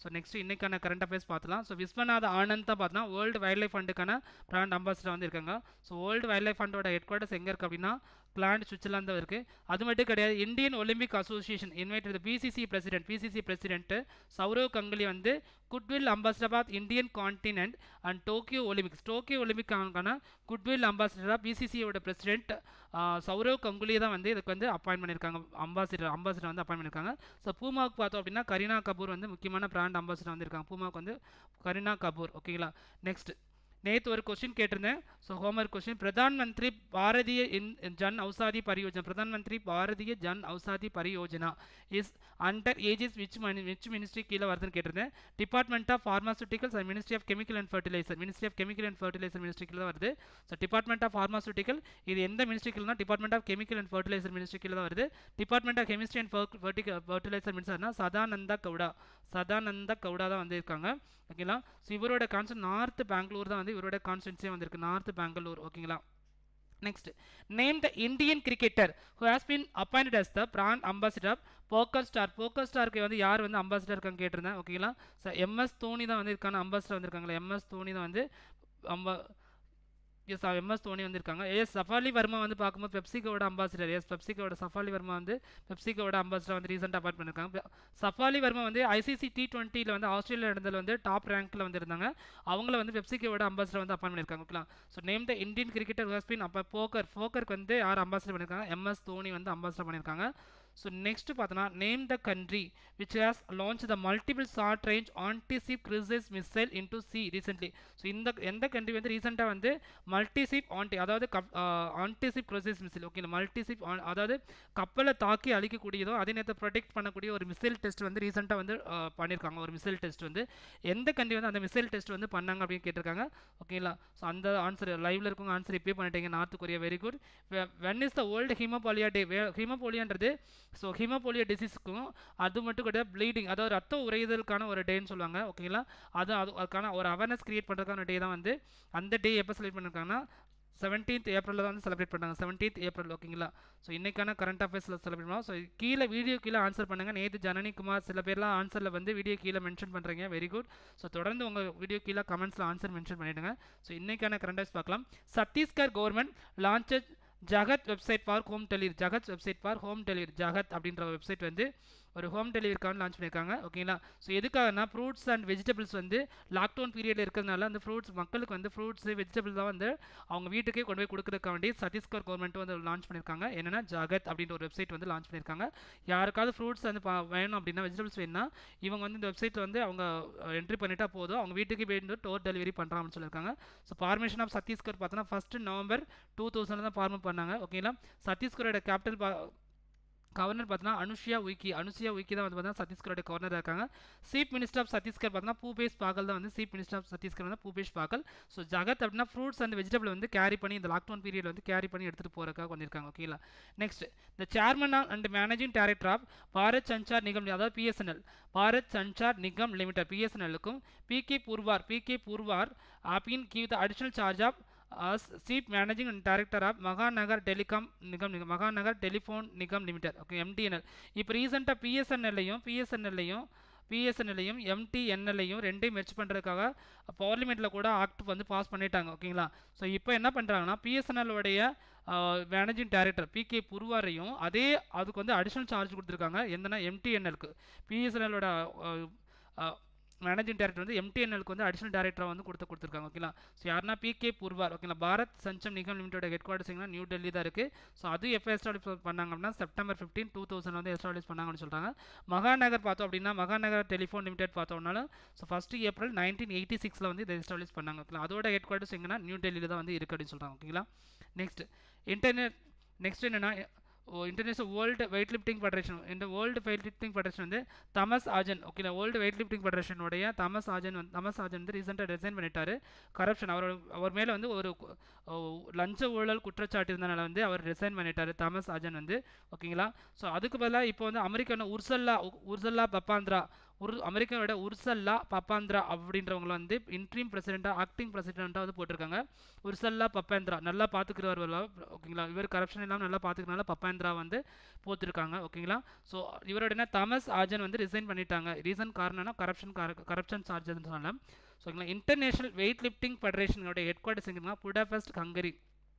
ஸோ நெக்ஸ்ட் இன்னைக்கான கரண்ட் அஃபேர்ஸ் பார்த்துலாம் ஸோ விஸ்வநாத ஆனந்த் தான் பார்த்தோன்னா வேர்ல்டு வைல்ட் லைஃப் ஃபண்டுக்கான பிராண்ட் அம்பாசிடர் வந்து இருக்காங்க ஸோ வேர்ல்டு வைல்ட் லைஃப் ஃபண்டோட ஹெட் குவார்ட்டர்ஸ் எங்கே இருக்குது அப்படின்னா பிளான்ட் சுவிட்சர்லாந்து தான் இருக்குது அது மட்டும் கிடையாது Indian Olympic association invited BCC president BCC president Sourav Ganguly வந்து goodwill ambassador Indian continent and Tokyo Olympics Tokyo ஒலிம்பிக்கான குட்வில் அம்பாசிடராக பிசிசியோட பிரசிடென்ட் சௌரவ் கங்குலி தான் வந்து இதுக்கு வந்து அப்பாயின்ட் பண்ணியிருக்காங்க அம்பாசிடர் அம்பாசிடர் வந்து அப்பாயின்ட் பண்ணியிருக்காங்க ஸோ பூமாவுக்கு பார்த்தோம் அப்படின்னா கரீனா கபூர் வந்து முக்கியமான பிராண்ட் அம்பாசிடர் வந்திருக்காங்க பூமாவுக்கு வந்து கரீனா கபூர் ஓகேங்களா நெக்ஸ்ட் நேற்று ஒரு கொஸ்டின் கேட்டிருந்தேன் so homework question Pradhan Mantri Bharatiya in Jan Aushadhi Pariyojana Pradhan Mantri Bharatiya Jan Aushadhi Pariyojana is under aegis which many which ministry கீழே வருதுன்னு கேட்டிருந்தேன் department of pharmaceuticals and ministry of chemical and fertiliser ministry of chemical and fertiliser ministry கீழே வருது ஸோ டிபார்ட்மெண்ட் ஆஃப் ஃபார்மாசூட்டிக்கல் இது எந்த ministry கீழே department of chemical and fertiliser ministry கீழே தான் வருது department of chemistry and fertiliser மினிஸ்டர்னா சதானந்தா கவுடா சதானந்த கவுடா தான் வந்திருக்காங்க ஓகேங்களா ஸோ இவரோட கான்ஸ்டன் நார்த் பெங்களூர் தான் வந்து இவரோட கான்ஸ்டன்சியே வந்திருக்கு நார்த் பெங்களூர் ஓகேங்களா next name the Indian cricketer who has been appointed as the brand ambassador poker star poker ஸ்டாருக்கு வந்து யார் வந்து அம்பாசிடர் இருக்காங்க கேட்டிருந்தேன் ஓகேங்களா ஸோ எம்எஸ் தோனி தான் வந்து இருக்கான அம்பாசிடர் வந்திருக்காங்களா எம்எஸ் தோனி தான் வந்து அம்பா எஸ் எம்எஸ் தோனி வந்திருக்காங்க எஸ் சஃபாலி வர்மா வந்து பார்க்கும்போது பெப்சிகோட அம்பாசிடர் எஸ் பெப்சிகோட சஃபாலி வர்மா வந்து பெப்சிகோட அம்பாசிடர் வந்து ரீசெண்டாக அப்பாயிண்ட் பண்ணியிருக்காங்க சஃபாலி வர்மா வந்து ஐசிசி டி டுவெண்ட்டியில் வந்து ஆஸ்திரேலியா நடந்ததில் வந்து டாப் ரேங்க்கில் வந்து இருந்தாங்க அவங்கள வந்து பெப்சிகோட அம்பாசிடர் வந்து அப்பாயிண்ட் பண்ணியிருக்காங்க ஓகேங்களா so name the Indian cricketer has been அப்போ போக்கர் போக்கருக்கு வந்து யார் அம்பாசிடர் பண்ணியிருக்காங்க எம்எஸ் தோனி வந்து அம்பாசிடர் பண்ணியிருக்காங்க ஸோ நெக்ஸ்ட் பார்த்தோன்னா name the country which has launch the multiple short range antiship cruise missile into sea recently so இந்த எந்த கண்ட்ரி வந்து ரீசெண்டாக வந்து மல்டிசிப் ஆன்டி அதாவது கப் ஆன்டிசிப் கிரிசஸ் மிசைல் ஓகே மல்டிசிப் அதாவது கப்பலை தாக்கி அழிக்கக்கூடியதோ அதே நேரத்தை ப்ரொடெக்ட் பண்ணக்கூடிய ஒரு மிசைல் டெஸ்ட் வந்து ரீசெண்டாக வந்து பண்ணியிருக்காங்க ஒரு மிசைல் டெஸ்ட் வந்து எந்த கண்ட்ரி வந்து அந்த மிசைல் டெஸ்ட் வந்து பண்ணாங்க அப்படின்னு கேட்டிருக்காங்க ஓகேங்களா ஸோ அந்த ஆன்சர் லைவ்ல இருக்கவங்க ஆன்சர் இப்பயே பண்ணிட்டீங்க north Korea very good when is the world haemophilia day ஹீமோபாலியான்றது ஸோ ஹீமோபோலியோ டிசீஸுக்கும் அது மட்டும் கிடையாது ப்ளீடிங் அதாவது ரத்த உறைதலுக்கான ஒரு டேன்னு சொல்லுவாங்க ஓகேங்களா அது அது அதுக்கான ஒரு அவேர்னஸ் கிரியேட் பண்ணுறதுக்கான டே தான் வந்து அந்த டே எப்போ செலிப்ரேட் பண்ணியிருக்காங்கன்னா செவன்டீன்த் ஏப்ரலில் தான் வந்து செலிப்ரேட் பண்ணாங்க செவன்டீன்த் ஏப்ரல் ஓகேங்களா ஸோ இன்றைக்கான கரண்ட் அஃபேர்ஸில் செலிப்ரேட் பண்ணலாம் ஸோ கீழே வீடியோ கீழே ஆன்சர் பண்ணுங்கள் நேற்று ஜனனிகுமார் சில பேர்லாம் ஆன்சரில் வந்து வீடியோ கீழே மென்ஷன் பண்ணுறீங்க வெரி குட் ஸோ தொடர்ந்து உங்கள் வீடியோ கீழே கமெண்ட்ஸில் ஆன்சர் மென்ஷன் பண்ணிவிடுங்க ஸோ இன்றைக்கான கரண்ட் அஃபேர்ஸ் பார்க்கலாம் Chhattisgarh government launches Jagat website for home delivery Jagat website for home delivery Jagat அப்படின்ற வெப்சைட் வந்து ஒரு ஹோம் டெலிவரிக்கான லான்ச் பண்ணியிருக்காங்க ஓகேங்களா ஸோ எதுக்காகனா ஃப்ரூட்ஸ் அண்ட் வெஜிடபிள்ஸ் வந்து லாக்டவுன் பீரியடில் இருக்கிறதுனால அந்த ஃப்ரூட்ஸ் மக்களுக்கு வந்து ஃப்ரூட்ஸ் வெஜிடபிள்ஸ் தான் வந்து அவங்க வீட்டுக்கே கொண்டு போய் கொடுக்குறதுக்காக வேண்டி சத்தீஸ்கர் கவர்மெண்ட் வந்து லான்ச் பண்ணியிருக்காங்க என்னென்னா ஜகத் அப்படின்ற ஒரு வெப்சைட் வந்து லான்ச் பண்ணியிருக்காங்க யாருக்காவது ஃப்ரூட்ஸ் வந்து பா வேணும் அப்படின்னா வெஜிடபிள்ஸ் வேணும்னா இவங்க வந்து இந்த வெப்சைட்டில் வந்து அவங்க என்ட்ரி பண்ணிட்டா போதும் அவங்க வீட்டுக்கு போய் டோர் டெலிவரி பண்ணுறாங்கன்னு சொல்லியிருக்காங்க ஸோ ஃபார்மேஷன் ஆஃப் சத்தீஸ்கர் பார்த்தோன்னா ஃபஸ்ட்டு நவம்பர் டூ தௌசண்ட் தான் ஃபார்ம் பண்ணாங்க ஓகேங்களா சத்தீஸ்கரோட கேபிட்டல் கவர்னர் பார்த்தீங்கன்னா அனுஷியா உய்கி அனுஷியா உய்கி தான் வந்து பார்த்தீங்கன்னா சத்தீஸ்கரோட கவர்னர் இருக்காங்க சீஃப் மினிஸ்டர் ஆஃப் சத்தீஸ்கர் பார்த்தீங்கன்னா பூபேஷ் பாகல் தான் வந்து சீஃப் மினிஸ்டர் ஆஃப் சத்தீஸ்கர் வந்து பூபேஷ் பாகல் ஸோ ஜகத் அப்படின்னா ஃப்ரூட்ஸ் அண்ட் வெஜிடபிள் வந்து கேரி பண்ணி இந்த லாக்டவுன் பீரியட் வந்து கேரி பண்ணி எடுத்துகிட்டு போகிறக்காக வந்திருக்காங்க ஓகேங்களா next the chairman and managing director of Bharat Sanchar Nigam அதாவது பிஎஸ்என்எல் பாரத் சஞ்சார் நிகம் லிமிடெட் பிஎஸ்என்எலுக்கும் P K Purwar P K Purwar appoint give the additional charge of as chief managing director of Mahanagar telecom Nigam Nigam Mahanagar telephone Nigam limited okay MTNL இப்போ ரீசெண்டாக பிஎஸ்என்எல்லையும் பிஎஸ்என்எல்லையும் பிஎஸ்என்எல்லையும் எம்டிஎன்எல்லையும் ரெண்டையும் மெர்ச் பண்ணுறதுக்காக பார்லிமெண்ட்டில் கூட ஆக்ட் வந்து pass பண்ணிட்டாங்க ஓகேங்களா ஸோ இப்போ என்ன பண்ணுறாங்கன்னா பிஎஸ்என்எல்லுடைய மேனேஜிங் டைரக்டர் பி கே புருவாரையும் அதே அதுக்கு வந்து அடிஷ்னல் சார்ஜ் கொடுத்துருக்காங்க எந்தனா எம்டிஎன்எலுக்கு பிஎஸ்என்எலோட மேனேஜிங் டேரக்டர் வந்து எம்டிஎன்எலுக்கு வந்து அடிஷனல் டேரக்டராக வந்து கொடுத்து கொடுத்துருக்காங்க ஓகேங்களா ஸோ யாருன்னா பிகே பூர்வார் ஓகேங்களா Bharat Sanchar Nigam limited headquarters New Delhi தான் இருக்குது ஸோ அது எப்போ எஸ்டாப்ளிஷ் பண்ணாங்க அப்படின்னா செப்டம்பர் ஃபிஃப்டீன் டூ தௌசண்ட் வந்து எஸ்டாப்ளிஷ் பண்ணாங்கன்னு சொல்கிறாங்க மகாநகர் பார்த்தோம் அப்படின்னா மகாநகர் டெலிஃபோன் லிமிடெட் பார்த்தோம்னாலும் so first April nineteen eighty சிக்ஸில் வந்து இதை எஸ்டாப்ளிஷ் பண்ணாங்க ஓகேங்களா அதோட ஹெட் குவார்ட்டர்ஸ் எங்கன்னா நியூ டெல்லியில் தான் வந்து இருக்குது அப்படின்னு சொல்கிறாங்க ஓகேங்களா நெக்ஸ்ட் இன்டர்நெட் நெக்ஸ்ட் என்னென்னா international world weightlifting federation இந்த வேர்ல்டு வெயிட் லிஃப்டிங் ஃபெடரேஷன் வந்து தமஸ் ஆஜன் ஓகேங்களா வேர்ல்டு வெயிட் லிஃப்டிங் ஃபெடரேஷனுடைய தமஸ் ஆஜன் வந்து தமஸ் ஆஜன் வந்து ரீசெண்டாக ரிசைன் பண்ணிட்டாரு கரப்ஷன் அவர் அவர் மேலே வந்து ஒரு லஞ்ச ஊழல் குற்றச்சாட்டு இருந்தனால வந்து அவர் ரிசைன் பண்ணிட்டாரு தமஸ் ஆஜன் வந்து ஓகேங்களா ஸோ அதுக்கு பதிலாக இப்போ வந்து அமெரிக்கான உர்சல்லா உர்சல்லா பப்பாந்திரா ஒரு அமெரிக்காவோட உர்சல்லா பப்பாந்திரா அப்படின்றவங்கள வந்து இன்ட்ரீம் பிரசிடெண்ட்டாக ஆக்டிங் பிரசிடெண்ட்டாக வந்து போட்டிருக்காங்க உர்சல்லா பப்பாந்திரா நல்லா பார்த்துக்கிறவர் ஓகேங்களா இவர் கரப்ஷன் இல்லாமல் நல்லா பார்த்துக்கிறனால பப்பாந்திரா வந்து போட்டிருக்காங்க ஓகேங்களா ஸோ இவரோட என்ன தாமஸ் ஆஜன் வந்து ரிசைன் பண்ணிட்டாங்க ரீசன் காரணம்னா கரப்ஷன் கரப்ஷன் சார்ஜஸ்னால ஸோ ஓகேங்களா இன்டர்நேஷனல் வெயிட் லிஃப்டிங் ஃபெடரேஷனோட ஹெட் குவார்ட்டர்ஸ் எங்கன்னா Budapest Hungary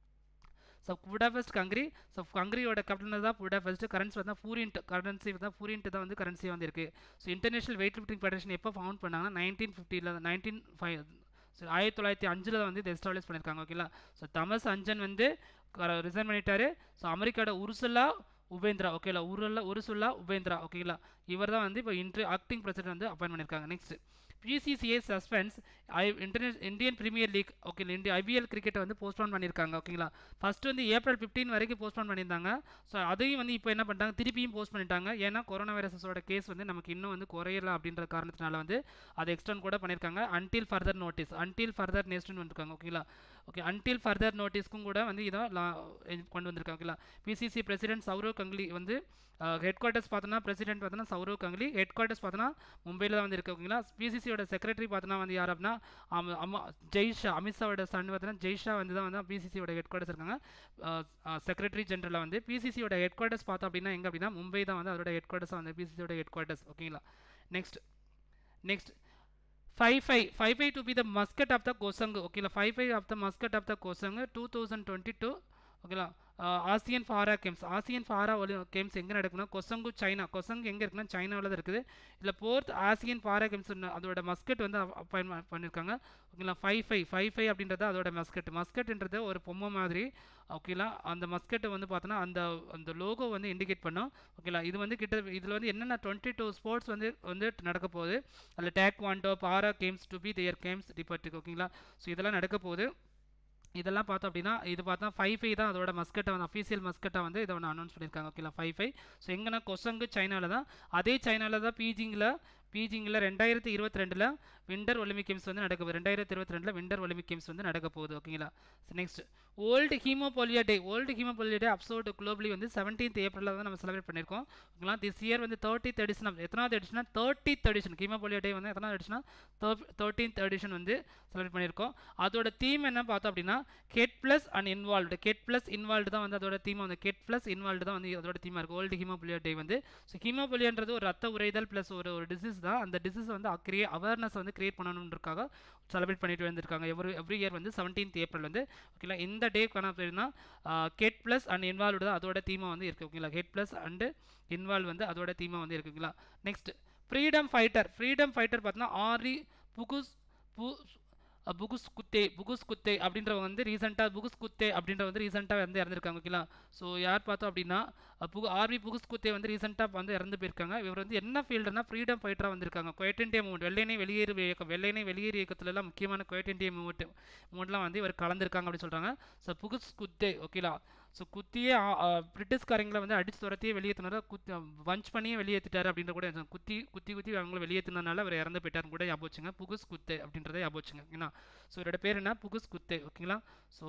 so Budapest Hungary so ஹங்கரியோட கேபிட்டல் தான் புடாபெஸ்ட் கரன்சி வந்து ஃபூரின்ட் கரன்சி தான் ஃபூரின்ட் தான் வந்து கரன்சி வந்து இருக்குது so international weightlifting federation எப்போ ஃபவுண்ட் பண்ணாங்கன்னா நைன்டீன் ஃபிஃப்டியில் நைன்டீன் ஃபைவ் ஸோ ஆயிரத்தி தொள்ளாயிரத்தி அஞ்சில் வந்து இதை எஸ்டாப்ளிஷ் பண்ணியிருக்காங்க ஓகேங்களா ஸோ தமஸ் அஞ்சன் வந்து ரிசைன் பண்ணிட்டாரு ஸோ அமெரிக்காவோட உருசுல்லா உபேந்திரா ஓகேங்களா உருல உருசுல்லா உபேந்திரா ஓகேங்களா இவர் தான் வந்து இப்போ இன்ட்ரி ஆக்டிங் பிரசிடென்ட் வந்து அப்பாயின் பண்ணியிருக்காங்க நெக்ஸ்ட் பிசிசிஐ சஸ்பென்ஸ் ஐ இன்டர்நேஷ் Indian premier league okay India IPL கிரிக்கெட்டை வந்து போஸ்ட்போன் பண்ணியிருக்காங்க ஓகேங்களா ஃபஸ்ட்டு வந்து ஏப்ரல் ஃபிஃப்டீன் வரைக்கும் போஸ்ட்போன் பண்ணியிருந்தாங்க ஸோ அதையும் வந்து இப்போ என்ன பண்ணிட்டாங்க திருப்பியும் போஸ்ட் பண்ணிட்டாங்க ஏன்னா கொரோனா வைரஸோட கேஸ் வந்து நமக்கு இன்னும் வந்து குறையல அப்படின்ற காரணத்தினால வந்து அதை எக்ஸ்டெண்ட் கூட பண்ணியிருக்காங்க until further notice until further நெக்ஸ்ட்னு வந்துருக்காங்க ஓகேங்களா ஓகே அன்டில் ஃபர்தர் நோட்டீஸ்க்கும் கூட வந்து இதை கொண்டு வந்திருக்காங்க ஓகேங்களா பிசிசி பிரசிடென்ட் சௌரவ் கங்லி வந்து ஹெட் குவார்ட்டர்ஸ் பார்த்தோன்னா பிரசிடென்ட் பார்த்தோன்னா சௌரவ் கங்லி ஹெட் குவார்ட்டர்ஸ் பார்த்தோன்னா மும்பையில் தான் வந்து இருக்கு ஓகேங்களா பிசிசியோட செக்ரட்டரி பார்த்தோன்னா வந்து யார் அப்படின்னா அம்மா ஜெய்ஷா அமித்ஷாவோட சன் பார்த்தோன்னா ஜெய்ஷா வந்து தான் வந்து பிசிசியோட ஹெட் குவார்ட்டர்ஸ் இருக்காங்க செக்ரட்டரி ஜென்ரலில் வந்து பிசிசியோட ஹெட் குவார்ட்டர்ஸ் பார்த்தோம் அப்படின்னா எங்கே அப்படின்னா மும்பை தான் வந்து அதோட ஹெட் குவார்ட்டர்ஸ் வந்து பிசிசியோட ஹெட் குவார்ட்டர்ஸ் ஓகேங்களா next next five five five five to be the mascot of the கோசங்கு ஓகேங்களா five five of the mascot of the கோசங்கு டூ தௌசண்ட் டுவெண்ட்டி டூ ஓகேங்களா Asian para games Asian para ஒலி games எங்கே நடக்குன்னா கொசங்கு China கொசங்கு எங்கே இருக்குன்னா சைனாவில் தான் இருக்குது இதில் ஃபோர்த் ஆசியன் ஃபாரா கேம்ஸ் அதோட மஸ்கட் வந்து அப்பாயின் பண்ணியிருக்காங்க ஓகேங்களா ஃபைவ் ஃபைவ் ஃபைவ் ஃபைவ் அப்படின்றது அதோட மஸ்கட் மஸ்கட்ன்றது ஒரு பொம்மை மாதிரி ஓகேங்களா அந்த மஸ்கட்டை வந்து பார்த்தோன்னா அந்த அந்த லோகோ வந்து இண்டிகேட் பண்ணோம் ஓகேங்களா இது வந்து கிட்ட இதில் வந்து என்னென்ன டுவெண்ட்டி டூ ஸ்போர்ட்ஸ் வந்து வந்து நடக்க போகுது அதில் taekwondo para games to be their games டிபார்ட்டுக்கு ஓகேங்களா ஸோ இதெல்லாம் நடக்க போகுது இதெல்லாம் பார்த்தோம் அப்படின்னா இது பார்த்தா ஃபைவ் ஃபைவ் தான் அதோட மஸ்கட்டை வந்து அஃபீஷியல் மஸ்கட்டை வந்து இதை ஒன்று அனௌன்ஸ் பண்ணியிருக்காங்க ஓகேங்களா ஃபைவ் ஃபைவ் ஸோ எங்கன்னா கொசங்கு சைனாவில் தான் அதே சைனாவில் தான் பீஜிங்கில் பீஜிங்கில் ரெண்டாயிரத்தி இருபத்தி ரெண்டில் விண்டர் ஒலிம்பிக் கேம்ஸ் வந்து நடக்க போகுது ரெண்டாயிரத்தி இருபத்தி ரெண்டில் விண்டர் ஒலிம்பிக் கேம்ஸ் வந்து நடக்க போகுது ஓகேங்களா next world haemophilia day world haemophilia day observed globally வந்து செவன்டீன்த் ஏப்ரலில் தான் நம்ம செலிப்ரேட் பண்ணியிருக்கோம் ஓகேங்களா திஸ் இயர் வந்து தேர்ட்டித் எடிஷன் எத்தனாவது எடிஷனா தேர்ட்டித் எடிஷன் ஹீமோபோலியா டே வந்து எத்தனாவது எடிஷனா தேர்ட்டீன்த் எடிஷன் வந்து செலிப்ரேட் பண்ணியிருக்கோம் அதோட தீம் என்ன பார்த்தோம் அப்படின்னா get plus and involved get plus involved தான் வந்து அதோட தீம் வந்து கெட் ப்ளஸ் இன்வால்வ்டு தான் வந்து அதோட தீமாக இருக்குது ஓல்டு ஹீமோபோலியா டே வந்து ஸோ ஹீமோபோலியான்றது ஒரு ரத்த உரைதல் ப்ளஸ் ஒரு ஒரு டிசீஸ் தான் அந்த டிசீஸ் வந்து கிரியே அவேர்னஸ் வந்து கிரியேட் பண்ணணுன்றக்காக செலிப்ரேட் பண்ணிட்டு வந்திருக்காங்க எவ்ரி எவ்ரி இயர் வந்து செவன்டீன்த் ஏப்ரல் வந்து ஓகேங்களா இந்த டேக்கான பேர்னா கெட் ப்ளஸ் அண்ட் இன்வால்வ்டு தான் அதோட தீமாக வந்து இருக்குது ஓகேங்களா கெட் ப்ளஸ் அண்டு இன்வால்வ் வந்து அதோட தீமாக வந்து இருக்குங்களா next freedom fighter freedom fighter பார்த்தீங்கன்னா ஆரி புகுஸ் பு புகுஸ் குத்தே புகுஸ் குத்தே அப்படின்றவங்க வந்து ரீசெண்டாக புகுஸ் குத்தே அப்படின்ற வந்து ரீசெண்டாக வந்து இறந்துருக்காங்க ஓகேங்களா ஸோ யார் பார்த்தோம் அப்படின்னா புகு ஆர்வி புகுஸ் குத்தே வந்து ரீசெண்டாக வந்து இறந்து போயிருக்காங்க இவர் வந்து என்ன ஃபீல்டுனா ஃப்ரீடம் ஃபைட்டராக வந்திருக்காங்க குவைட் இண்டியா மூவ்மெண்ட் வெள்ளையனை வெளியேறு இயக்கம் வெள்ளையனை வெளியேறு இயக்கத்துலலாம் முக்கியமான குவைட் இண்டியா மூவ்மெண்ட் மூவ்மெண்ட்லாம் வந்து இவர் கலந்துருக்காங்க அப்படின்னு சொல்கிறாங்க ஸோ புகுஸ் குத்தே ஓகேலா ஸோ குத்தியே பிரிட்டிஷ்காரங்களை வந்து அடிச்சு துரத்தியே வெளியேற்றினார குத்தி வஞ்ச் பண்ணியே வெளியேற்றிட்டார் அப்படின்ற கூட குத்தி குத்தி குத்தி அவங்கள வெளியேற்றினால அவர் இறந்து போயிட்டார்னு கூட ஞாபகம் வச்சுங்க புகுஸ் குத்தே அப்படின்றத ஞாபகம் வச்சுங்க ஓகேங்களா ஸோ இவரோட பேர் என்ன புகுஸ் குத்தே ஓகேங்களா so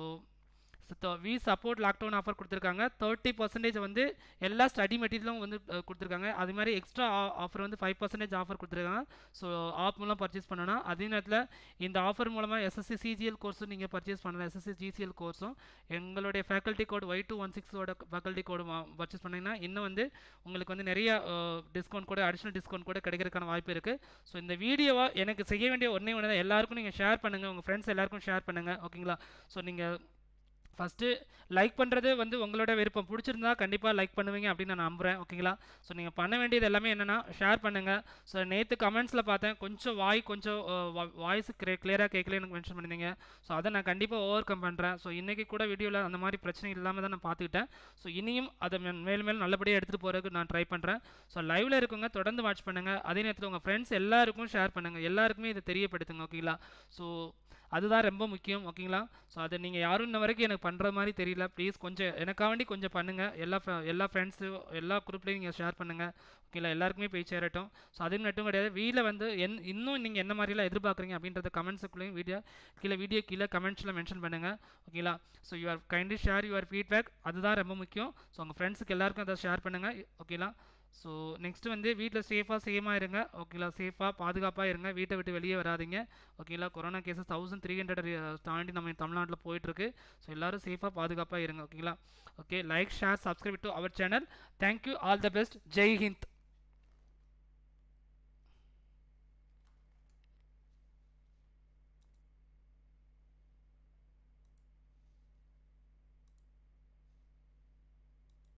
so we support lockdown offer கொடுத்துருக்காங்க தேர்ட்டி பர்சன்டேஜ் வந்து எல்லா ஸ்டடி மெட்டீரியலும் வந்து கொடுத்துருக்காங்க அது மாதிரி எக்ஸ்ட்ரா ஆஃபர் வந்து ஃபைவ் பர்சன்டேஜ் ஆஃபர் கொடுத்துருக்காங்க ஸோ ஆப் மூலம் பர்ச்சேஸ் பண்ணணும் அதே நேரத்தில் இந்த ஆஃபர் மூலமாக எஸ்எஸ்சி சிஜிஎல் கோர்ஸும் நீங்கள் பர்ச்சேஸ் பண்ணலாம் எஸ்எஸ்சி ஜிசிஎல் கோர்ஸும் எங்களுடைய faculty code Y two one சிக்ஸோட ஃபேக்கல்ட்டி கோடு பர்ச்சேஸ் பண்ணிங்கன்னா இன்னும் வந்து உங்களுக்கு வந்து நிறைய டிஸ்கவுண்ட் கூட அடிஷ்னல் டிஸ்கவுண்ட் கூட கிடைக்கிறதுக்கான வாய்ப்பு இருக்குது ஸோ இந்த வீடியோவை எனக்கு செய்ய வேண்டிய ஒன்றே ஒன்று தான் எல்லாருக்கும் நீங்கள் ஷேர் பண்ணுங்கள் உங்கள் ஃப்ரெண்ட்ஸ் எல்லாருக்கும் ஷேர் பண்ணுங்கள் ஓகேங்களா ஸோ நீங்கள் ஃபஸ்ட்டு லைக் பண்ணுறது வந்து உங்களோட விருப்பம் பிடிச்சிருந்தா கண்டிப்பாக லைக் பண்ணுவீங்க அப்படின்னு நான் நம்புகிறேன் ஓகேங்களா ஸோ நீங்கள் பண்ண வேண்டியது எல்லாமே என்னென்னா ஷேர் பண்ணுங்கள் ஸோ நேற்று கமெண்ட்ஸில் பார்த்தேன் கொஞ்சம் வாய் கொஞ்சம் வாய்ஸ் கிளியர் கிளியராக கேட்கல எனக்கு மென்ஷன் பண்ணியிருந்தீங்க ஸோ அதை நான் கண்டிப்பாக ஓவர் கம் பண்ணுறேன் ஸோ இன்றைக்கி கூட வீடியோவில் அந்த மாதிரி பிரச்சனை இல்லாமல் தான் நான் பார்த்துக்கிட்டேன் ஸோ இனியும் அதை மேலும் மேலும் நல்லபடியாக எடுத்துகிட்டு போகிறதுக்கு நான் ட்ரை பண்ணுறேன் ஸோ லைவில் இருக்கவங்க தொடர்ந்து வாட்ச் பண்ணுங்கள் அதே நேரத்தில் உங்கள் ஃப்ரெண்ட்ஸ் எல்லாருக்கும் ஷேர் பண்ணுங்கள் எல்லாருக்குமே இதை தெரியப்படுத்துங்க ஓகேங்களா ஸோ அதுதான் ரொம்ப முக்கியம் ஓகேங்களா ஸோ அதை நீங்கள் யாரும் இன்ன வரைக்கும் எனக்கு பண்ணுற மாதிரி தெரியல ப்ளீஸ் கொஞ்சம் எனக்காண்டி கொஞ்சம் பண்ணுங்கள் எல்லா எல்லா ஃப்ரெண்ட்ஸு எல்லா குரூப்லேயும் நீங்கள் ஷேர் பண்ணுங்கள் ஓகேங்களா எல்லாருக்குமே போய் சேரட்டும் ஸோ அது மட்டும் கிடையாது வீட்டில் வந்து என் இன்னும் நீங்கள் என்ன மாதிரிலாம் எதிர்பார்க்குறீங்க அப்படின்றத கமெண்ட்ஸுக்குள்ளேயும் வீடியோ கீழே வீடியோ கீழே கமெண்ட்ஸில் மென்ஷன் பண்ணுங்கள் ஓகேங்களா so you are kindly share your feedback அதுதான் ரொம்ப முக்கியம் ஸோ உங்கள் ஃப்ரெண்ட்ஸுக்கு எல்லாருக்கும் அதை ஷேர் பண்ணுங்கள் ஓகேங்களா ஸோ நெக்ஸ்ட் வந்து வீட்டில் சேஃபாக சேமாக இருங்க ஓகேங்களா சேஃபாக பாதுகாப்பாக இருங்க வீட்டை விட்டு வெளியே வராதீங்க ஓகேங்களா corona cases thousand three hundred தாண்டி நம்ம தமிழ்நாட்டில் போயிட்டுருக்கு ஸோ எல்லோரும் சேஃபாக பாதுகாப்பாக இருங்க ஓகேங்களா okay like share subscribe to our channel thank you all the best ஜெய் ஹிந்த்